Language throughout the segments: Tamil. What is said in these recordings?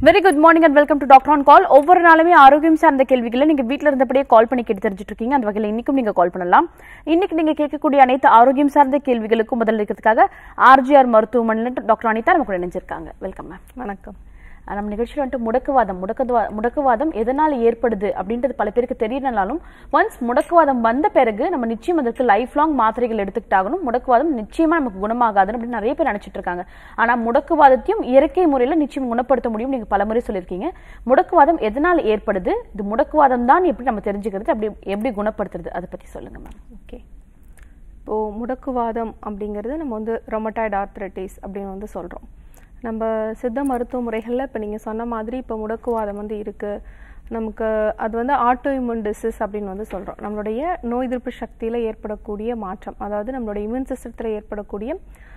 Very good morning and welcome to doctor on call ஒவ்வொரு நாளுமே ஆரோக்கியம் சார்ந்த கேள்விகளை நீங்க வீட்ல இருந்தபடியே கால் பண்ணி கேட்டு தெரிஞ்சுட்டு இருக்கீங்க அந்த வகையில் இன்னைக்கும் நீங்க கால் பண்ணலாம் இன்னைக்கு நீங்க கேட்கக்கூடிய அனைத்து ஆரோக்கியம் சார்ந்த கேள்விகளுக்கும் பதில் அளிக்கிறதுக்காக ஆர்ஜிஆர் மருத்துவமனையில் டாக்டர் அனிதா நம்ம கூட இணைஞ்சிருக்காங்க வெல்கம் மேம் வணக்கம் அஹ் நம்ம நிகழ்ச்சியில் வந்துட்டு முடக்குவாதம் முடக்குவா முடக்குவாதம் எதனால் ஏற்படுது அப்படின்றது பல பேருக்கு தெரியலனாலும் ஒன்ஸ் முடக்குவாதம் வந்த பிறகு நம்ம நிச்சயம் அதற்கு லைஃப் லாங் மாத்திரைகள் எடுத்துக்கிட்டாகணும் முடக்குவாதம் நிச்சயமா நமக்கு குணமாகாதுன்னு அப்படின்னு நிறைய பேர் நினைச்சிட்டு இருக்காங்க ஆனா முடக்குவாதத்தையும் இயற்கை முறையில நிச்சயம் குணப்படுத்த முடியும் நீங்க பலமுறை சொல்லியிருக்கீங்க முடக்குவாதம் எதனால் ஏற்படுது இது முடக்குவாதம் தான் எப்படி நம்ம தெரிஞ்சுக்கிறது அப்படி எப்படி குணப்படுத்துறது அதை பத்தி சொல்லுங்க மேம் ஓகே இப்போது முடக்குவாதம் அப்படிங்கிறது நம்ம வந்து ரொமட்டாய்டு ஆர்த்ரைட்டிஸ் அப்படின்னு வந்து சொல்கிறோம் நம்ம சித்த மருத்துவ முறைகளில் இப்போ நீங்கள் சொன்ன மாதிரி இப்போ முடக்குவாதம் வந்து இருக்குது நமக்கு அது வந்து ஆட்டோ இம்யூன் டிசீஸ் அப்படின்னு வந்து சொல்கிறோம் நம்மளுடைய நோய் எதிர்ப்பு சக்தியில் ஏற்படக்கூடிய மாற்றம் அதாவது நம்மளுடைய இம்யூன் சிஸ்டத்தில் ஏற்படக்கூடிய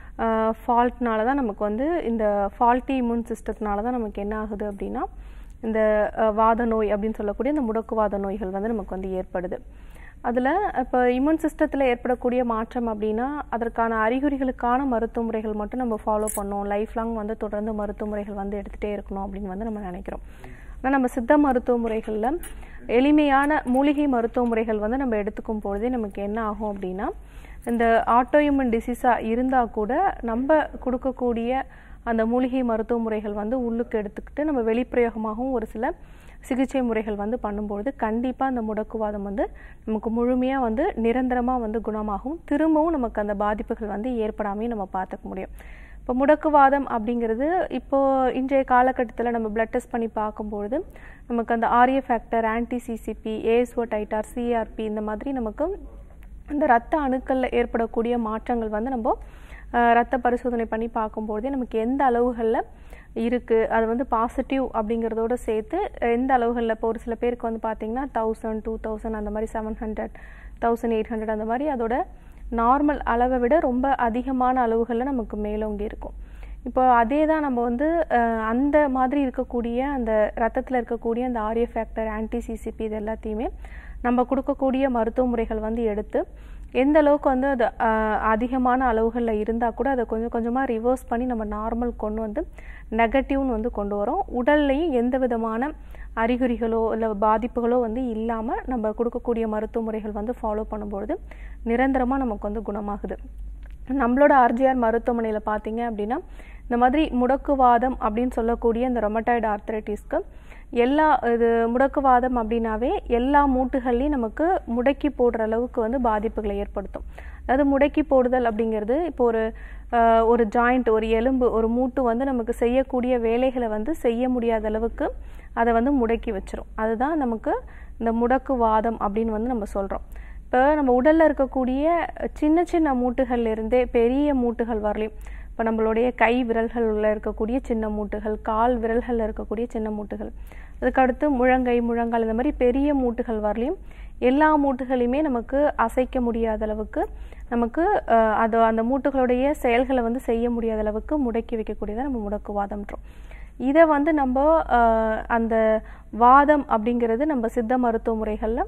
ஃபால்ட்னால தான் நமக்கு வந்து இந்த ஃபால்ட்டி இம்யூன் சிஸ்டத்தினால தான் நமக்கு என்ன ஆகுது அப்படின்னா இந்த அஹ், வாத நோய் அப்படின்னு சொல்லக்கூடிய இந்த முடக்குவாத நோய்கள் வந்து நமக்கு வந்து ஏற்படுது அதில் இப்போ இம்யூன் சிஸ்டத்தில் ஏற்படக்கூடிய மாற்றம் அப்படின்னா அதற்கான அறிகுறிகளுக்கான மருத்துவ முறைகள் மட்டும் நம்ம ஃபாலோ பண்ணோம் லைஃப் லாங் வந்து தொடர்ந்து மருத்துவ முறைகள் வந்து எடுத்துகிட்டே இருக்கணும் அப்படின்னு வந்து நம்ம நினைக்கிறோம் ஆனால் நம்ம சித்த மருத்துவ முறைகளில் எளிமையான மூலிகை மருத்துவ முறைகள் வந்து நம்ம எடுத்துக்கும் பொழுதே நமக்கு என்ன ஆகும் அப்படின்னா இந்த ஆட்டோஇம்யூன் டிசீஸாக இருந்தால் கூட நம்ம கொடுக்கக்கூடிய அந்த மூலிகை மருத்துவ முறைகள் வந்து உள்ளுக்கு எடுத்துக்கிட்டு நம்ம வெளிப்பிரயோகமாகவும் ஒரு சில சிகிச்சை முறைகள் வந்து பண்ணும்பொழுது கண்டிப்பாக அந்த முடக்குவாதம் வந்து நமக்கு முழுமையாக வந்து நிரந்தரமாக வந்து குணமாகும் திரும்பவும் நமக்கு அந்த பாதிப்புகள் வந்து ஏற்படாமையும் நம்ம பார்த்துக்க முடியும் இப்போ முடக்குவாதம் அப்படிங்கிறது இப்போ இன்றைய காலகட்டத்தில் நம்ம பிளட் டெஸ்ட் பண்ணி பார்க்கும்பொழுது நமக்கு அந்த RA factor anti CCP ASO titre CRP இந்த மாதிரி நமக்கு அந்த ரத்த அணுக்களில் ஏற்படக்கூடிய மாற்றங்கள் வந்து நம்ம அஹ், ரத்த பரிசோதனை பண்ணி பார்க்கும்போதே நமக்கு எந்த அளவுகளில் இருக்குது அது வந்து பாசிட்டிவ் அப்படிங்கிறதோட சேர்த்து எந்த அளவுகளில் இப்போ ஒரு சில பேருக்கு வந்து பார்த்தீங்கன்னா தௌசண்ட் டூ தௌசண்ட் அந்த மாதிரி seven hundred thousand eight hundred அந்த மாதிரி அதோட நார்மல் அளவை விட ரொம்ப அதிகமான அளவுகளில் நமக்கு மேலோங்கி இருக்கும் இப்போ அதே தான் நம்ம வந்து அஹ், அந்த மாதிரி இருக்கக்கூடிய அந்த ரத்தத்தில் இருக்கக்கூடிய அந்த ஆரிய ஃபேக்டர் ஆன்டி சிசிபி இது எல்லாத்தையுமே நம்ம கொடுக்கக்கூடிய மருத்துவ முறைகள் வந்து எடுத்து எந்த அளவுக்கு வந்து அது அஹ், அதிகமான அளவுகளில் இருந்தால் கூட அதை கொஞ்சம் கொஞ்சமாக ரிவர்ஸ் பண்ணி நம்ம நார்மல் கொண்டு வந்து நெகட்டிவ்னு வந்து கொண்டு வரோம் உடல்லையும் எந்த விதமான அறிகுறிகளோ இல்லை பாதிப்புகளோ வந்து இல்லாமல் நம்ம கொடுக்கக்கூடிய மருத்துவ முறைகள் வந்து ஃபாலோ பண்ணும்பொழுது நிரந்தரமாக நமக்கு வந்து குணமாகுது நம்மளோட ஆர்ஜிஆர் மருத்துவமனையில் பார்த்தீங்க அப்படின்னா இந்த மாதிரி முடக்குவாதம் அப்படின்னு சொல்லக்கூடிய இந்த ரொமட்டாய்டு ஆர்த்ரைட்டிஸ்க்கு எல்லா இது முடக்குவாதம் அப்படின்னாவே எல்லா மூட்டுகள்லையும் நமக்கு முடக்கி போடுற அளவுக்கு வந்து பாதிப்புகளை ஏற்படுத்தும் அதாவது முடக்கி போடுதல் அப்படிங்கிறது இப்போ ஒரு அஹ், ஒரு ஜாயிண்ட் ஒரு எலும்பு ஒரு மூட்டு வந்து நமக்கு செய்யக்கூடிய வேலைகளை வந்து செய்ய முடியாத அளவுக்கு அதை வந்து முடக்கி வச்சிரும் அதுதான் நமக்கு இந்த முடக்குவாதம் அப்படின்னு வந்து நம்ம சொல்கிறோம் இப்போ நம்ம உடல்ல இருக்கக்கூடிய சின்ன சின்ன மூட்டுகள்ல இருந்தே பெரிய மூட்டுகள் வரலையும் இப்போ நம்மளுடைய கை விரல்களில் இருக்கக்கூடிய சின்ன மூட்டுகள் கால் விரல்களில் இருக்கக்கூடிய சின்ன மூட்டுகள் அதுக்கடுத்து முழங்கை முழங்கால் இந்த மாதிரி பெரிய மூட்டுகள் வரலையும் எல்லா மூட்டுகளையுமே நமக்கு அசைக்க முடியாத அளவுக்கு நமக்கு அஹ், அது அந்த மூட்டுகளுடைய செயல்களை வந்து செய்ய முடியாத அளவுக்கு முடக்கி வைக்கக்கூடியதை நம்ம முடக்குவாதம்ன்றோம் இதை வந்து நம்ம அஹ், அந்த வாதம் அப்படிங்கிறது நம்ம சித்த மருத்துவ முறைகளில்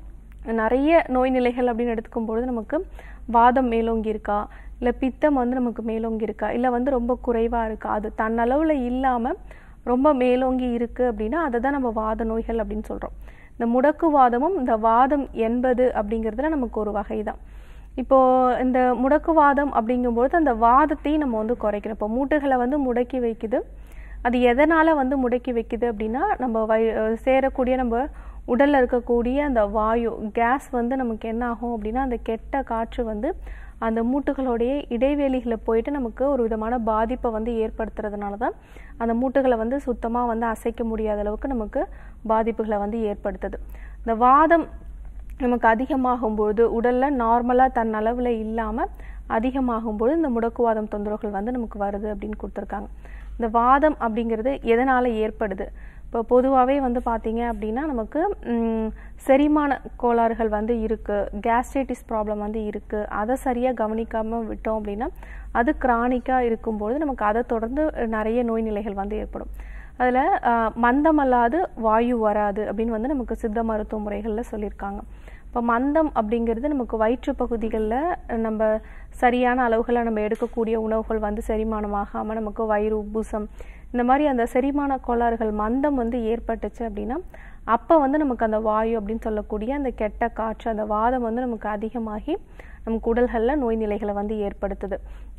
நிறைய நோய் நிலைகள் அப்படின்னு எடுத்துக்கும்பொழுது நமக்கு வாதம் மேலோங்கி இருக்கா இல்லை பித்தம் வந்து நமக்கு மேலோங்கி இருக்கா இல்லை வந்து ரொம்ப குறைவாக இருக்கா அது தன்னளவில் இல்லாமல் ரொம்ப மேலோங்கி இருக்கு அப்படின்னா அதை தான் நம்ம வாத நோய்கள் அப்படின்னு சொல்கிறோம் இந்த முடக்குவாதமும் இந்த வாதம் என்பது அப்படிங்கிறதுல நமக்கு ஒரு வகை தான் இப்போ இந்த முடக்குவாதம் அப்படிங்கும்பொழுது அந்த வாதத்தையும் நம்ம வந்து குறைக்கணும் இப்போ மூட்டுகளை வந்து முடக்கி வைக்குது அது எதனால வந்து முடக்கி வைக்குது அப்படின்னா நம்ம வய அஹ் சேரக்கூடிய நம்ம உடல்ல இருக்கக்கூடிய அந்த வாயு கேஸ் வந்து நமக்கு என்ன ஆகும் அப்படின்னா அந்த கெட்ட காற்று வந்து அந்த மூட்டுகளுடைய இடைவெளிகளை போயிட்டு நமக்கு ஒரு விதமான பாதிப்பை வந்து ஏற்படுத்துறதுனால தான் அந்த மூட்டுகளை வந்து சுத்தமாக வந்து அசைக்க முடியாத அளவுக்கு நமக்கு பாதிப்புகளை வந்து ஏற்படுத்துது இந்த வாதம் நமக்கு அதிகமாகும்பொழுது உடல்ல நார்மலாக தன் அளவில் இல்லாமல் அதிகமாகும்போது இந்த முடக்குவாதம் தொந்தரவுகள் வந்து நமக்கு வருது அப்படின்னு கொடுத்துருக்காங்க இந்த வாதம் அப்படிங்கிறது எதனால் ஏற்படுது இப்போ பொதுவாகவே வந்து பார்த்தீங்க அப்படின்னா நமக்கு ம், செரிமான கோளாறுகள் வந்து இருக்குது கேஸ்ட்ரைட்டிஸ் ப்ராப்ளம் வந்து இருக்குது அதை சரியாக கவனிக்காமல் விட்டோம் அப்படின்னா அது கிரானிக்காக இருக்கும்போது நமக்கு அதை தொடர்ந்து நிறைய நோய் நிலைகள் வந்து ஏற்படும் அதில் மந்தமல்லாது வாயு வராது அப்படின்னு வந்து நமக்கு சித்த மருத்துவ முறைகளில் சொல்லியிருக்காங்க இப்போ மந்தம் அப்படிங்கிறது நமக்கு வயிற்று பகுதிகளில் நம்ம சரியான அளவுகளை நம்ம எடுக்கக்கூடிய உணவுகள் வந்து செரிமானமாகாமல் நமக்கு வயிறு உப்புசம் இந்த மாதிரி அந்த செரிமான கோளாறுகள் மந்தம் வந்து ஏற்பட்டுச்சு அப்படின்னா அப்போ வந்து நமக்கு அந்த வாயு அப்படின்னு சொல்லக்கூடிய அந்த கெட்ட காற்று அந்த வாதம் வந்து நமக்கு அதிகமாகி நமக்கு உடல்களில் நோய் நிலைகளை வந்து ஏற்படுத்துது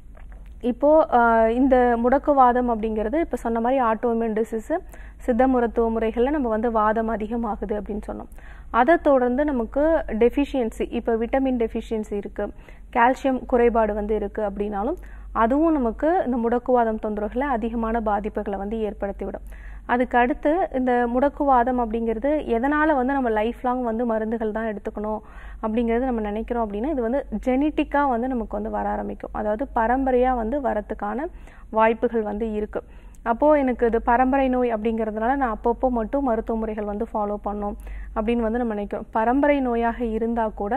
இப்போ ஆஹ், இந்த முடக்குவாதம் அப்படிங்கிறது இப்போ சொன்ன மாதிரி ஆட்டோமியன் டிசீஸு சித்த மருத்துவ முறைகளில் நம்ம வந்து வாதம் அதிகமாகுது அப்படின்னு சொன்னோம் அதை தொடர்ந்து நமக்கு டெஃபிஷியன்சி இப்போ விட்டமின் டெஃபிஷியன்சி இருக்கு கால்சியம் குறைபாடு வந்து இருக்கு அப்படின்னாலும் அதுவும் நமக்கு இந்த முடக்குவாதம் தொந்தரவுகளை அதிகமான பாதிப்புகளை வந்து ஏற்படுத்திவிடும் அதுக்கு அடுத்து இந்த முடக்குவாதம் அப்படிங்கிறது எதனால் வந்து நம்ம லைஃப் லாங் வந்து மருந்துகள் தான் எடுத்துக்கணும் அப்படிங்கிறது நம்ம நினைக்கிறோம் அப்படின்னா இது வந்து ஜெனட்டிக்காக வந்து நமக்கு வந்து வர ஆரம்பிக்கும் அதாவது பரம்பரையாக வந்து வரத்துக்கான வாய்ப்புகள் வந்து இருக்குது அப்போது எனக்கு இது பரம்பரை நோய் அப்படிங்கிறதுனால நான் அப்பப்போ மட்டும் மருத்துவ முறைகள் வந்து ஃபாலோ பண்ணோம் அப்படின்னு வந்து நம்ம நினைக்கிறோம் பரம்பரை நோயாக இருந்தால் கூட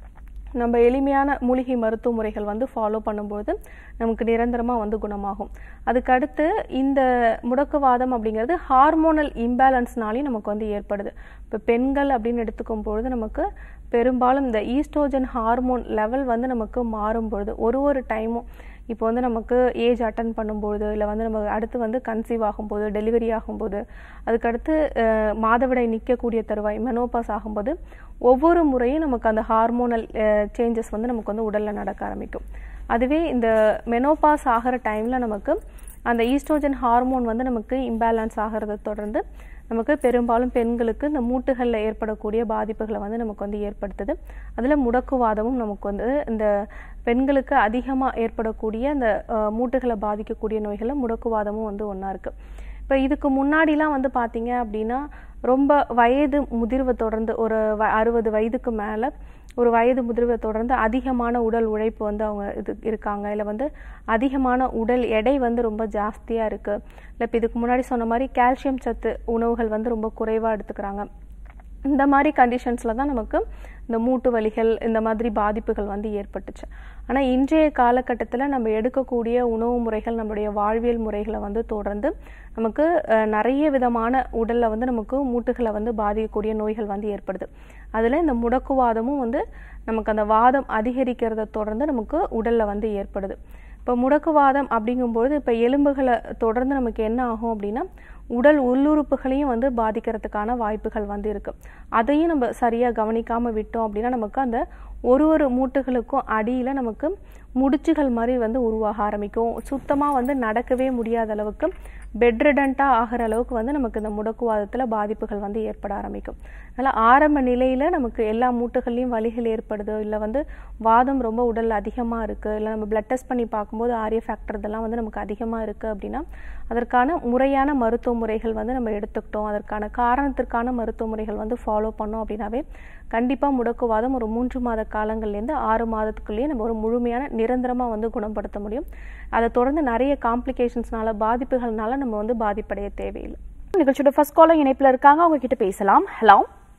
நம்ம எளிமையான மூலிகை மருத்துவ முறைகள் வந்து ஃபாலோ பண்ணும்போது நமக்கு நிரந்தரமாக வந்து குணமாகும் அதுக்கு அடுத்து இந்த முடக்குவாதம் அப்படிங்கிறது ஹார்மோனல் இம்பேலன்ஸ்னாலையும் நமக்கு வந்து ஏற்படுது இப்போ பெண்கள் அப்படின்னு எடுத்துக்கும் பொழுது நமக்கு பெரும்பாலும் இந்த ஈஸ்ட்ரோஜன் ஹார்மோன் லெவல் வந்து நமக்கு மாறும் பொழுது ஒரு ஒரு டைமும் இப்போ வந்து நமக்கு ஏஜ் அட்டன் பண்ணும்போது இல்லை வந்து நம்ம அடுத்து வந்து கன்சீவ் ஆகும்போது டெலிவரி ஆகும்போது அதுக்கடுத்து அஹ், மாதவிடாய் நிற்கக்கூடிய தருவாய் மெனோபாஸ் ஆகும்போது ஒவ்வொரு முறையும் நமக்கு அந்த ஹார்மோனல் சேஞ்சஸ் வந்து நமக்கு வந்து உடலில் நடக்க ஆரம்பிக்கும் அதுவே இந்த மெனோபாஸ் ஆகிற டைமில் நமக்கு அந்த ஈஸ்ட்ரோஜன் ஹார்மோன் வந்து நமக்கு இம்பேலன்ஸ் ஆகிறத தொடர்ந்து நமக்கு பெரும்பாலும் பெண்களுக்கு இந்த மூட்டுகளில் ஏற்படக்கூடிய பாதிப்புகளை வந்து நமக்கு வந்து ஏற்படுத்துது அதில் முடக்குவாதமும் நமக்கு வந்து இந்த பெண்களுக்கு அதிகமாக ஏற்படக்கூடிய அந்த அஹ், மூட்டுகளை பாதிக்கக்கூடிய நோய்களில் முடக்குவாதமும் வந்து ஒன்றா இருக்குது இப்போ இதுக்கு முன்னாடிலாம் வந்து பார்த்தீங்க அப்படின்னா ரொம்ப வயது முதிர்வை தொடர்ந்து ஒரு வ அறுபது வயதுக்கு மேலே ஒரு வயது முதிர்வை தொடர்ந்து அதிகமான உடல் உழைப்பு வந்து அவங்க இது இருக்காங்க இல்லை வந்து அதிகமான உடல் எடை வந்து ரொம்ப ஜாஸ்தியாக இருக்குது இல்லை இப்போ இதுக்கு முன்னாடி சொன்ன மாதிரி கால்சியம் சத்து உணவுகள் வந்து ரொம்ப குறைவாக எடுத்துக்கிறாங்க இந்த மாதிரி கண்டிஷன்ஸில் தான் நமக்கு இந்த மூட்டு வலிகள் இந்த மாதிரி பாதிப்புகள் வந்து ஏற்பட்டுச்சு ஆனால் இன்றைய காலகட்டத்தில் நம்ம எடுக்கக்கூடிய உணவு முறைகள் நம்மளுடைய வாழ்வியல் முறைகளை வந்து தொடர்ந்து நமக்கு அஹ், நிறைய விதமான உடலில் வந்து நமக்கு மூட்டுகளை வந்து பாதிக்கக்கூடிய நோய்கள் வந்து ஏற்படுது அதில் இந்த முடக்குவாதமும் வந்து நமக்கு அந்த வாதம் அதிகரிக்கிறத தொடர்ந்து நமக்கு உடலில் வந்து ஏற்படுது இப்போ முடக்குவாதம் அப்படிங்கும்பொழுது இப்போ எலும்புகளை தொடர்ந்து நமக்கு என்ன ஆகும் அப்படின்னா உடல் உள்ளுறுப்புகளையும் வந்து பாதிக்கிறதுக்கான வாய்ப்புகள் வந்து இருக்கு அதையும் நம்ம சரியா கவனிக்காம விட்டோம் அப்படின்னா நமக்கு அந்த ஒரு ஒரு மூட்டுகளுக்கும் அடியில நமக்கு முடிச்சுகள் மாதிரி வந்து உருவாக ஆரம்பிக்கும் சுத்தமா வந்து நடக்கவே முடியாத அளவுக்கு பெட்ரிடண்டா ஆகிற அளவுக்கு வந்து நமக்கு இந்த முடக்குவாதத்துல பாதிப்புகள் வந்து ஏற்பட ஆரம்பிக்கும் அதனால ஆரம்ப நிலையில நமக்கு எல்லா மூட்டுகள்லையும் வலிகள் ஏற்படுது இல்லை வந்து வாதம் ரொம்ப உடல்ல அதிகமா இருக்கு இல்லை நம்ம பிளட் டெஸ்ட் பண்ணி பார்க்கும்போது ஆரிய ஃபேக்டர் இதெல்லாம் வந்து நமக்கு அதிகமா இருக்கு அப்படின்னா அதற்கான முறையான மருத்துவ முறைகள் வந்து நம்ம எடுத்துக்கிட்டோம் அதற்கான காரணத்திற்கான மருத்துவ முறைகள் வந்து ஃபாலோ பண்ணோம் அப்படின்னாவே கண்டிப்பா முடக்குவாதம் ஒரு மூன்று மாத காலங்கள்லேருந்து ஆறு மாதத்துக்குள்ளேயே நம்ம ஒரு முழுமையான நிரந்தரமா வந்து குணப்படுத்த முடியும் அதை தொடர்ந்து நிறைய காம்ப்ளிகேஷன்ஸ்னால பாதிப்புகள்னால நம்ம வந்து பாதிப்படைய தேவையில்லை நிகழ்ச்சியோட ஃபர்ஸ்ட் காலர் இணைப்புல இருக்காங்க அவங்க கிட்ட பேசலாம் ஹலோ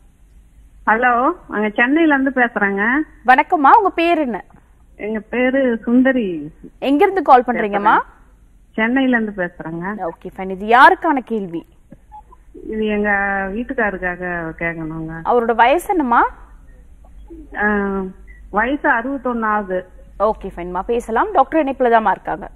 ஹலோ நாங்க சென்னையில இருந்து பேசுறேங்க வணக்கம்மா உங்க பேர் என்ன எங்க பேரு சுந்தரி எங்க இருந்து கால் பண்றீங்கம்மா சென்னையில இருந்து பேசுறேங்க ஓகே ஃபைன் இது யாருக்கான கேள்வி இது எங்க வீட்டுக்காருக்காக கேட்கணுங்க அவரோட வயசு என்னம்மா ஆஹ், வயசு அறுபத்தொன்னு ஆகுது ஓகே ஃபைன்மா பேசலாம் டாக்டர் இணைப்புல தாம்மா இருக்காங்க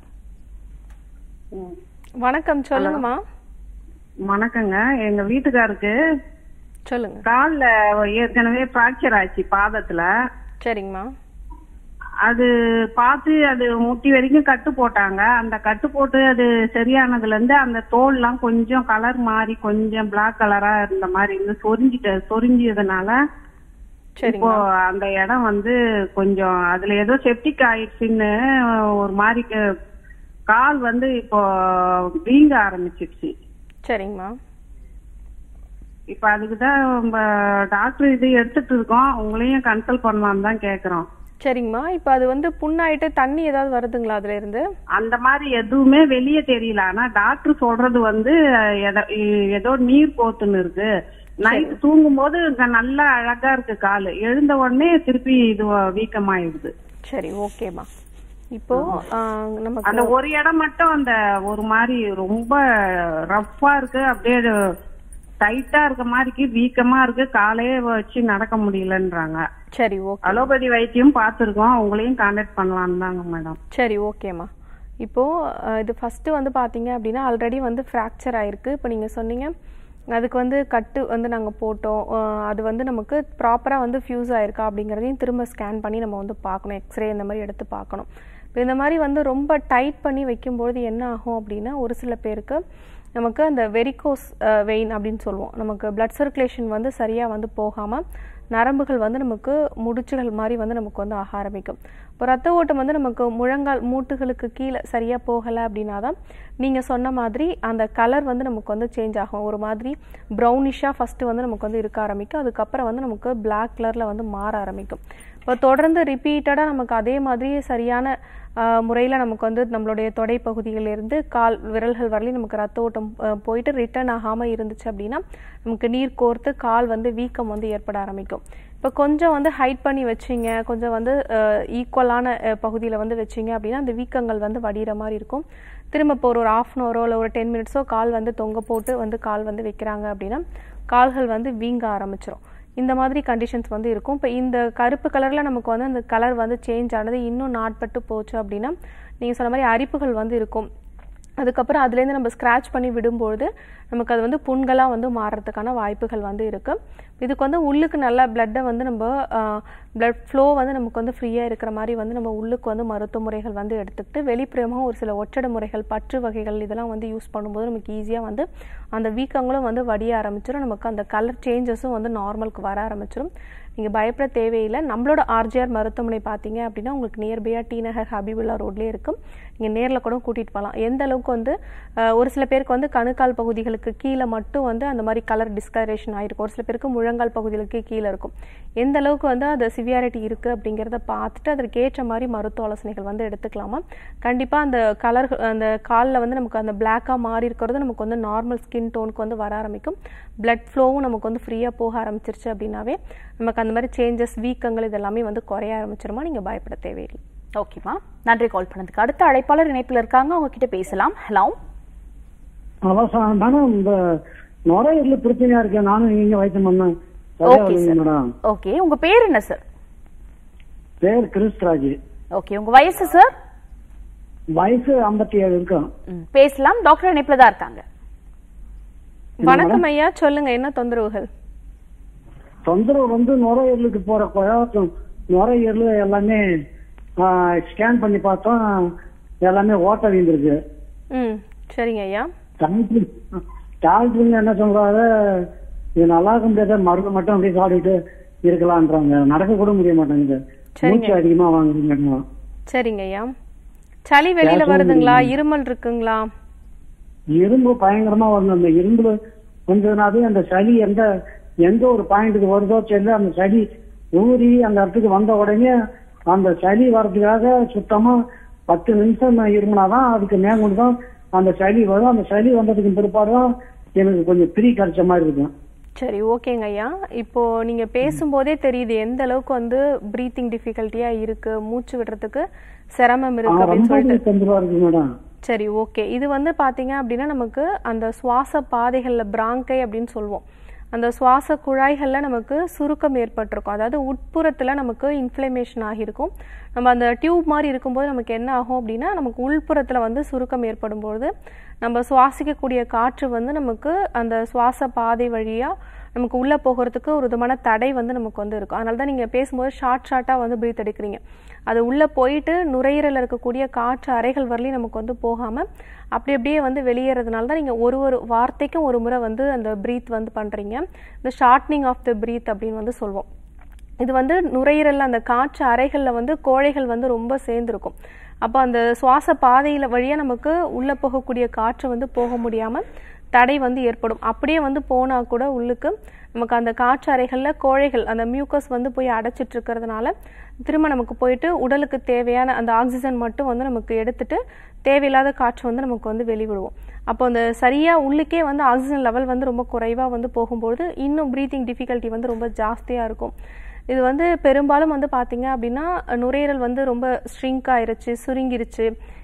வணக்கம் சொல்லுங்கம்மா வணக்கங்க எங்க வீட்டுக்காருக்கு சொல்லுங்க கால்ல ஏற்கனவே பிராக்சர் ஆச்சு பாதத்துல சரிங்கம்மா அது பார்த்து அது முட்டி வரைக்கும் கட்டு போட்டாங்க அந்த கட்டு போட்டு அது சரியானதுல இருந்து அந்த தோல்லாம் கொஞ்சம் கலர் மாறி கொஞ்சம் பிளாக் கலரா இருந்த மாதிரி இருந்து சொரிஞ்சிட்டு சொரிஞ்சதுனால இப்போ சரிங்க அந்த இடம் வந்து கொஞ்சம் அதுல ஏதோ செப்டிக் ஆயிடுச்சுன்னு ஒரு மாதிரி க- கால் வந்து இப்போ வீங்க ஆரம்பிச்சிடுச்சு சரிங்கம்மா இப்ப அதுக்குதான் டாக்டர் இது எடுத்துட்டு இருக்கோம் உங்களையும் கன்சல்ட் பண்ணலாம்னு தான் கேக்குறோம் சரிங்கம்மா இப்போ அது வந்து புண்ணாயிட்டு தண்ணி ஏதாவது வருதுங்களா அதுல இருந்து அந்த மாதிரி எதுவுமே வெளியே தெரியல ஆனா டாக்டர் சொல்றது வந்து எத- ஏதோ நீர் போத்துன்னு இருக்கு நைட் தூங்கும் போது நல்லா அழகா இருக்கு காலு எழுந்த உடனே திருப்பி இது வீக்கமாயிடுது சரி ஓகேம்மா இப்போ ஆ, நமக்கு அந்த ஒரு இடம் மட்டும் அந்த ஒரு மாதிரி ரொம்ப ரஃப்பா இருக்கு அப்படியே டைட்டா இருக்க மாதிரி இருக்கு வீக்கமா இருக்கு காலையே வச்சு நடக்க முடியலன்றாங்க சரி ஓகே அலோபதி வைத்தியம் பார்த்துருக்கோம் அவங்களையும் கான்டாக்ட் பண்ணலான்னு தாங்க மேடம் சரி ஓகேம்மா இப்போது இது ஃபஸ்ட்டு வந்து பார்த்தீங்க அப்படின்னா ஆல்ரெடி வந்து ஃப்ராக்சர் ஆயிருக்கு இப்போ நீங்கள் சொன்னீங்க அதுக்கு வந்து கட்டு வந்து நாங்கள் போட்டோம் அஹ் அது வந்து நமக்கு ப்ராப்பராக வந்து ஃபியூஸ் ஆயிருக்கா அப்படிங்கிறதையும் திரும்ப ஸ்கேன் பண்ணி நம்ம வந்து பார்க்கணும் எக்ஸ்ரே இந்த மாதிரி எடுத்து பார்க்கணும் இப்போ இந்த மாதிரி வந்து ரொம்ப டைட் பண்ணி வைக்கும்பொழுது என்ன ஆகும் அப்படின்னா ஒரு சில பேருக்கு நமக்கு அந்த வெரிகோஸ் வெயின் அப்படின்னு சொல்லுவோம் நமக்கு பிளட் சர்க்குலேஷன் வந்து சரியாக வந்து போகாமல் நரம்புகள் வந்து நமக்கு முடிச்சுகள் மாதிரி வந்து நமக்கு வந்து ஆக ஆரம்பிக்கும் இப்போ ரத்த ஓட்டம் வந்து நமக்கு முழங்கால் மூட்டுகளுக்கு கீழே சரியாக போகலை அப்படின்னா தான் நீங்கள் சொன்ன மாதிரி அந்த கலர் வந்து நமக்கு வந்து சேஞ்ச் ஆகும் ஒரு மாதிரி ப்ரௌனிஷாக ஃபஸ்ட்டு வந்து நமக்கு வந்து இருக்க ஆரம்பிக்கும் அதுக்கப்புறம் வந்து நமக்கு பிளாக் கலரில் வந்து மாற ஆரம்பிக்கும் இப்போ தொடர்ந்து ரிப்பீட்டடாக நமக்கு அதே மாதிரி சரியான முறையில் நமக்கு வந்து நம்மளுடைய தொடை பகுதியிலிருந்து கால் விரல்கள் வரலையும் நமக்கு ரத்த ஓட்டம் அஹ், போயிட்டு ரிட்டர்ன் ஆகாமல் இருந்துச்சு அப்படின்னா நமக்கு நீர் கோர்த்து கால் வந்து வீக்கம் வந்து ஏற்பட ஆரம்பிக்கும் இப்போ கொஞ்சம் வந்து ஹைட் பண்ணி வச்சிங்க கொஞ்சம் வந்து ஈக்குவலான பகுதியில் வந்து வச்சிங்க அப்படின்னா அந்த வீக்கங்கள் வந்து வடிகிற மாதிரி இருக்கும் திரும்ப இப்போ ஒரு ஒரு ஆஃப் அன் ஹவரோ இல்லை ஒரு டென் மினிட்ஸோ கால் வந்து தொங்க போட்டு வந்து கால் வந்து வைக்கிறாங்க அப்படின்னா கால்கள் வந்து வீங்க ஆரம்பிச்சிரும் இந்த மாதிரி கண்டிஷன்ஸ் வந்து இருக்கும் இப்போ இந்த கருப்பு கலரில் நமக்கு வந்து அந்த கலர் வந்து சேஞ்ச் ஆனது இன்னும் நாட்பட்டு போச்சு அப்படின்னா நீங்கள் சொன்ன மாதிரி அரிப்புகள் வந்து இருக்கும் அதுக்கப்புறம் அதுலேருந்து நம்ம ஸ்க்ராட்ச் பண்ணி விடும்பொழுது நமக்கு அது வந்து புண்களாக வந்து மாறுறதுக்கான வாய்ப்புகள் வந்து இருக்குது இதுக்கு வந்து உள்ளுக்கு நல்லா பிளட்டை வந்து நம்ம பிளட் ஃப்ளோ வந்து நமக்கு வந்து ஃப்ரீயாக இருக்கிற மாதிரி வந்து நம்ம உள்ளுக்கு வந்து மருத்துவ முறைகள் வந்து எடுத்துக்கிட்டு வெளிப்புறமாக ஒரு சில ஒற்றடை முறைகள் பற்று வகைகள் இதெல்லாம் வந்து யூஸ் பண்ணும்போது நமக்கு ஈஸியாக வந்து அந்த வீக்கங்களும் வந்து வடிய ஆரம்பிச்சிடும் நமக்கு அந்த கலர் சேஞ்சஸும் வந்து நார்மலுக்கு வர ஆரம்பிச்சிடும் நீங்கள் பயப்பட தேவையில்லை நம்மளோட ஆர்ஜிஆர் மருத்துவமனை பார்த்தீங்க அப்படின்னா உங்களுக்கு நியர்பையாக டி நகர் ஹபிபுல்லா ரோட்லேயே இருக்கும் நீங்கள் நேரில் கூட கூட்டிகிட்டு போகலாம் எந்த அளவுக்கு வந்து அஹ், ஒரு சில பேருக்கு வந்து கணுக்கால் பகுதிகளுக்கு கீழே மட்டும் வந்து அந்த மாதிரி கலர் டிஸ்கலரேஷன் ஆயிருக்கும் ஒரு சில பேருக்கு முழங்கால் பகுதிகளுக்கு கீழே இருக்கும் எந்த அளவுக்கு வந்து அது சிவியாரிட்டி இருக்குது அப்படிங்கிறத பார்த்துட்டு அதற்கு ஏற்ற மாதிரி மருத்துவ ஆலோசனைகள் வந்து எடுத்துக்கலாமா கண்டிப்பாக அந்த கலர் அந்த காலில் வந்து நமக்கு அந்த பிளாக்காக மாறி இருக்கிறது நமக்கு வந்து நார்மல் ஸ்கின் டோனுக்கு வந்து வர ஆரம்பிக்கும் பிளட் ஃப்ளோவும் நமக்கு வந்து ஃப்ரீயாக போக ஆரம்பிச்சிருச்சு அப்படின்னாவே நமக்கு அந்த மாதிரி சேஞ்சஸ் வீக்கங்கள் இதெல்லாமே வந்து குறைய ஆரம்பிச்சிருமா நீங்கள் பயப்பட தேவையில்லை ஓகேமா நன்றி கால் பண்ணதுக்கு அடுத்த அழைப்பாளர் இணைப்புல இருக்காங்க அவங்க கிட்ட பேசலாம் ஹலோ அதான் சார் மேடம் இந்த நுரையீரல பிரச்சனையா இருக்கு நானும் இங்க வைத்தியம் பண்ணேன் சரியா ஓகே வருதுங்க சார் மேடம் ஓகே உங்க பேர் என்ன சார் பேர் கிறிஸ்ராஜ் ஓகே உங்க வயசு சார் வயசு ஐம்பத்தி ஏழு இருக்கும் ம், பேசலாம் டாக்டர் இணைப்புல தான் இருக்காங்க வணக்கம் ஐயா சொல்லுங்க என்ன தொந்தரவுகள் தொந்தரவு வந்து நுரையீரலுக்கு போற குழப்பம் நுரையீரல் எல்லாமே ஸ்கேன் பண்ணி பார்த்தோம் எல்லாமே ஓட்ட வீந்திருக்கு ம் சரிங்க ஐயா டாக்டர் டாக்டருங்க என்ன சொல்றாரு இது நல்லா இருக்க முடியாத மருந்து மட்டும் அப்படியே சாப்பிட்டுட்டு இருக்கலான்றாங்க நடக்க கூட முடிய மாட்டேங்குது சரிங்க. மூச்சு அதிகமா வாங்குறீங்க சரிங்க ஐயா சளி வெளியில கேஸ் வருதுங்களா இருமல் இருக்குங்களா இரும்பு பயங்கரமா வரணும் அந்த இரும்புல கொஞ்ச நாள் அந்த சளி எந்த எந்த ஒரு பாயிண்ட்டுக்கு வருதோ தெரியல அந்த சளி ஊறி அந்த இடத்துக்கு வந்த உடனே அந்த சளி வர்றதுக்காக சுத்தமா பத்து நிமிஷம் நான் இருமுனாதான் அதுக்கு மேற்கொண்டு தான் அந்த சளி வரும் அந்த சளி வந்ததுக்கு பிற்பாடு தான் எனக்கு கொஞ்சம் பிரி கிடைச்ச மாதிரி இருக்கும் சரி ஓகேங்க ஐயா இப்போ நீங்க பேசும்போதே தெரியுது எந்த அளவுக்கு வந்து பிரீத்திங் டிஃபிகல்ட்டியா இருக்கு மூச்சு விடுறதுக்கு சிரமம் இருக்கு ஆ, அப்படின்னு ரொம்ப சொல்லிட்டு தொந்தரவா இருக்கு மேடம் சரி ஓகே இது வந்து பாத்தீங்க அப்படின்னா நமக்கு அந்த சுவாச பாதைகள்ல பிராங்கை அப்படின்னு சொல்லுவோம் அந்த சுவாச குழாய்கள்ல நமக்கு சுருக்கம் ஏற்பட்டிருக்கும் அதாவது உட்புறத்துல நமக்கு இன்ஃப்ளமேஷன் ஆகியிருக்கும் நம்ம அந்த டியூப் மாதிரி இருக்கும்போது நமக்கு என்ன ஆகும் அப்படின்னா நமக்கு உள்புறத்துல வந்து சுருக்கம் ஏற்படும் பொழுது நம்ம சுவாசிக்கக்கூடிய காற்று வந்து நமக்கு அந்த சுவாச பாதை வழியா நமக்கு உள்ள போகிறதுக்கு ஒரு விதமான தடை வந்து நமக்கு வந்து இருக்கும் அதனால தான் நீங்க பேசும்போது ஷார்ட் ஷார்ட்டா வந்து பிரீத் எடுக்கிறீங்க அது உள்ள போயிட்டு நுரையீரல்ல இருக்கக்கூடிய காற்று அறைகள் வரலையும் நமக்கு வந்து போகாம அப்படி அப்படியே வந்து வெளியேறதுனால தான் நீங்க ஒரு ஒரு வார்த்தைக்கும் ஒரு முறை வந்து அந்த பிரீத் வந்து பண்றீங்க இந்த ஷார்ட்னிங் ஆஃப் த பிரீத் அப்படின்னு வந்து சொல்வோம் இது வந்து நுரையீரல்ல அந்த காற்று அறைகள்ல வந்து கோழைகள் வந்து ரொம்ப சேர்ந்துருக்கும் அப்போ அந்த சுவாச பாதையில வழியா நமக்கு உள்ள போகக்கூடிய காற்று வந்து போக முடியாம தடை வந்து ஏற்படும் அப்படியே வந்து போனா கூட உள்ளுக்கு நமக்கு அந்த காற்று அறைகள்ல கோழைகள் அந்த மியூக்கஸ் வந்து போய் அடைச்சிட்டு இருக்கிறதுனால திரும்ப நமக்கு போயிட்டு உடலுக்கு தேவையான அந்த ஆக்சிஜன் மட்டும் வந்து நமக்கு எடுத்துட்டு தேவையில்லாத காற்று வந்து நமக்கு வந்து வெளிவிடுவோம் அப்போ அந்த சரியா உள்ளுக்கே வந்து ஆக்சிஜன் லெவல் வந்து ரொம்ப குறைவா வந்து போகும்போது இன்னும் ப்ரீத்திங் டிஃபிகல்ட்டி வந்து ரொம்ப ஜாஸ்தியா இருக்கும் இது வந்து பெரும்பாலும் வந்து பாத்தீங்க அப்படின்னா நுரையீரல் வந்து ரொம்ப ஸ்ட்ரிங்க் ஆயிருச்சு சுருங்கிருச்சு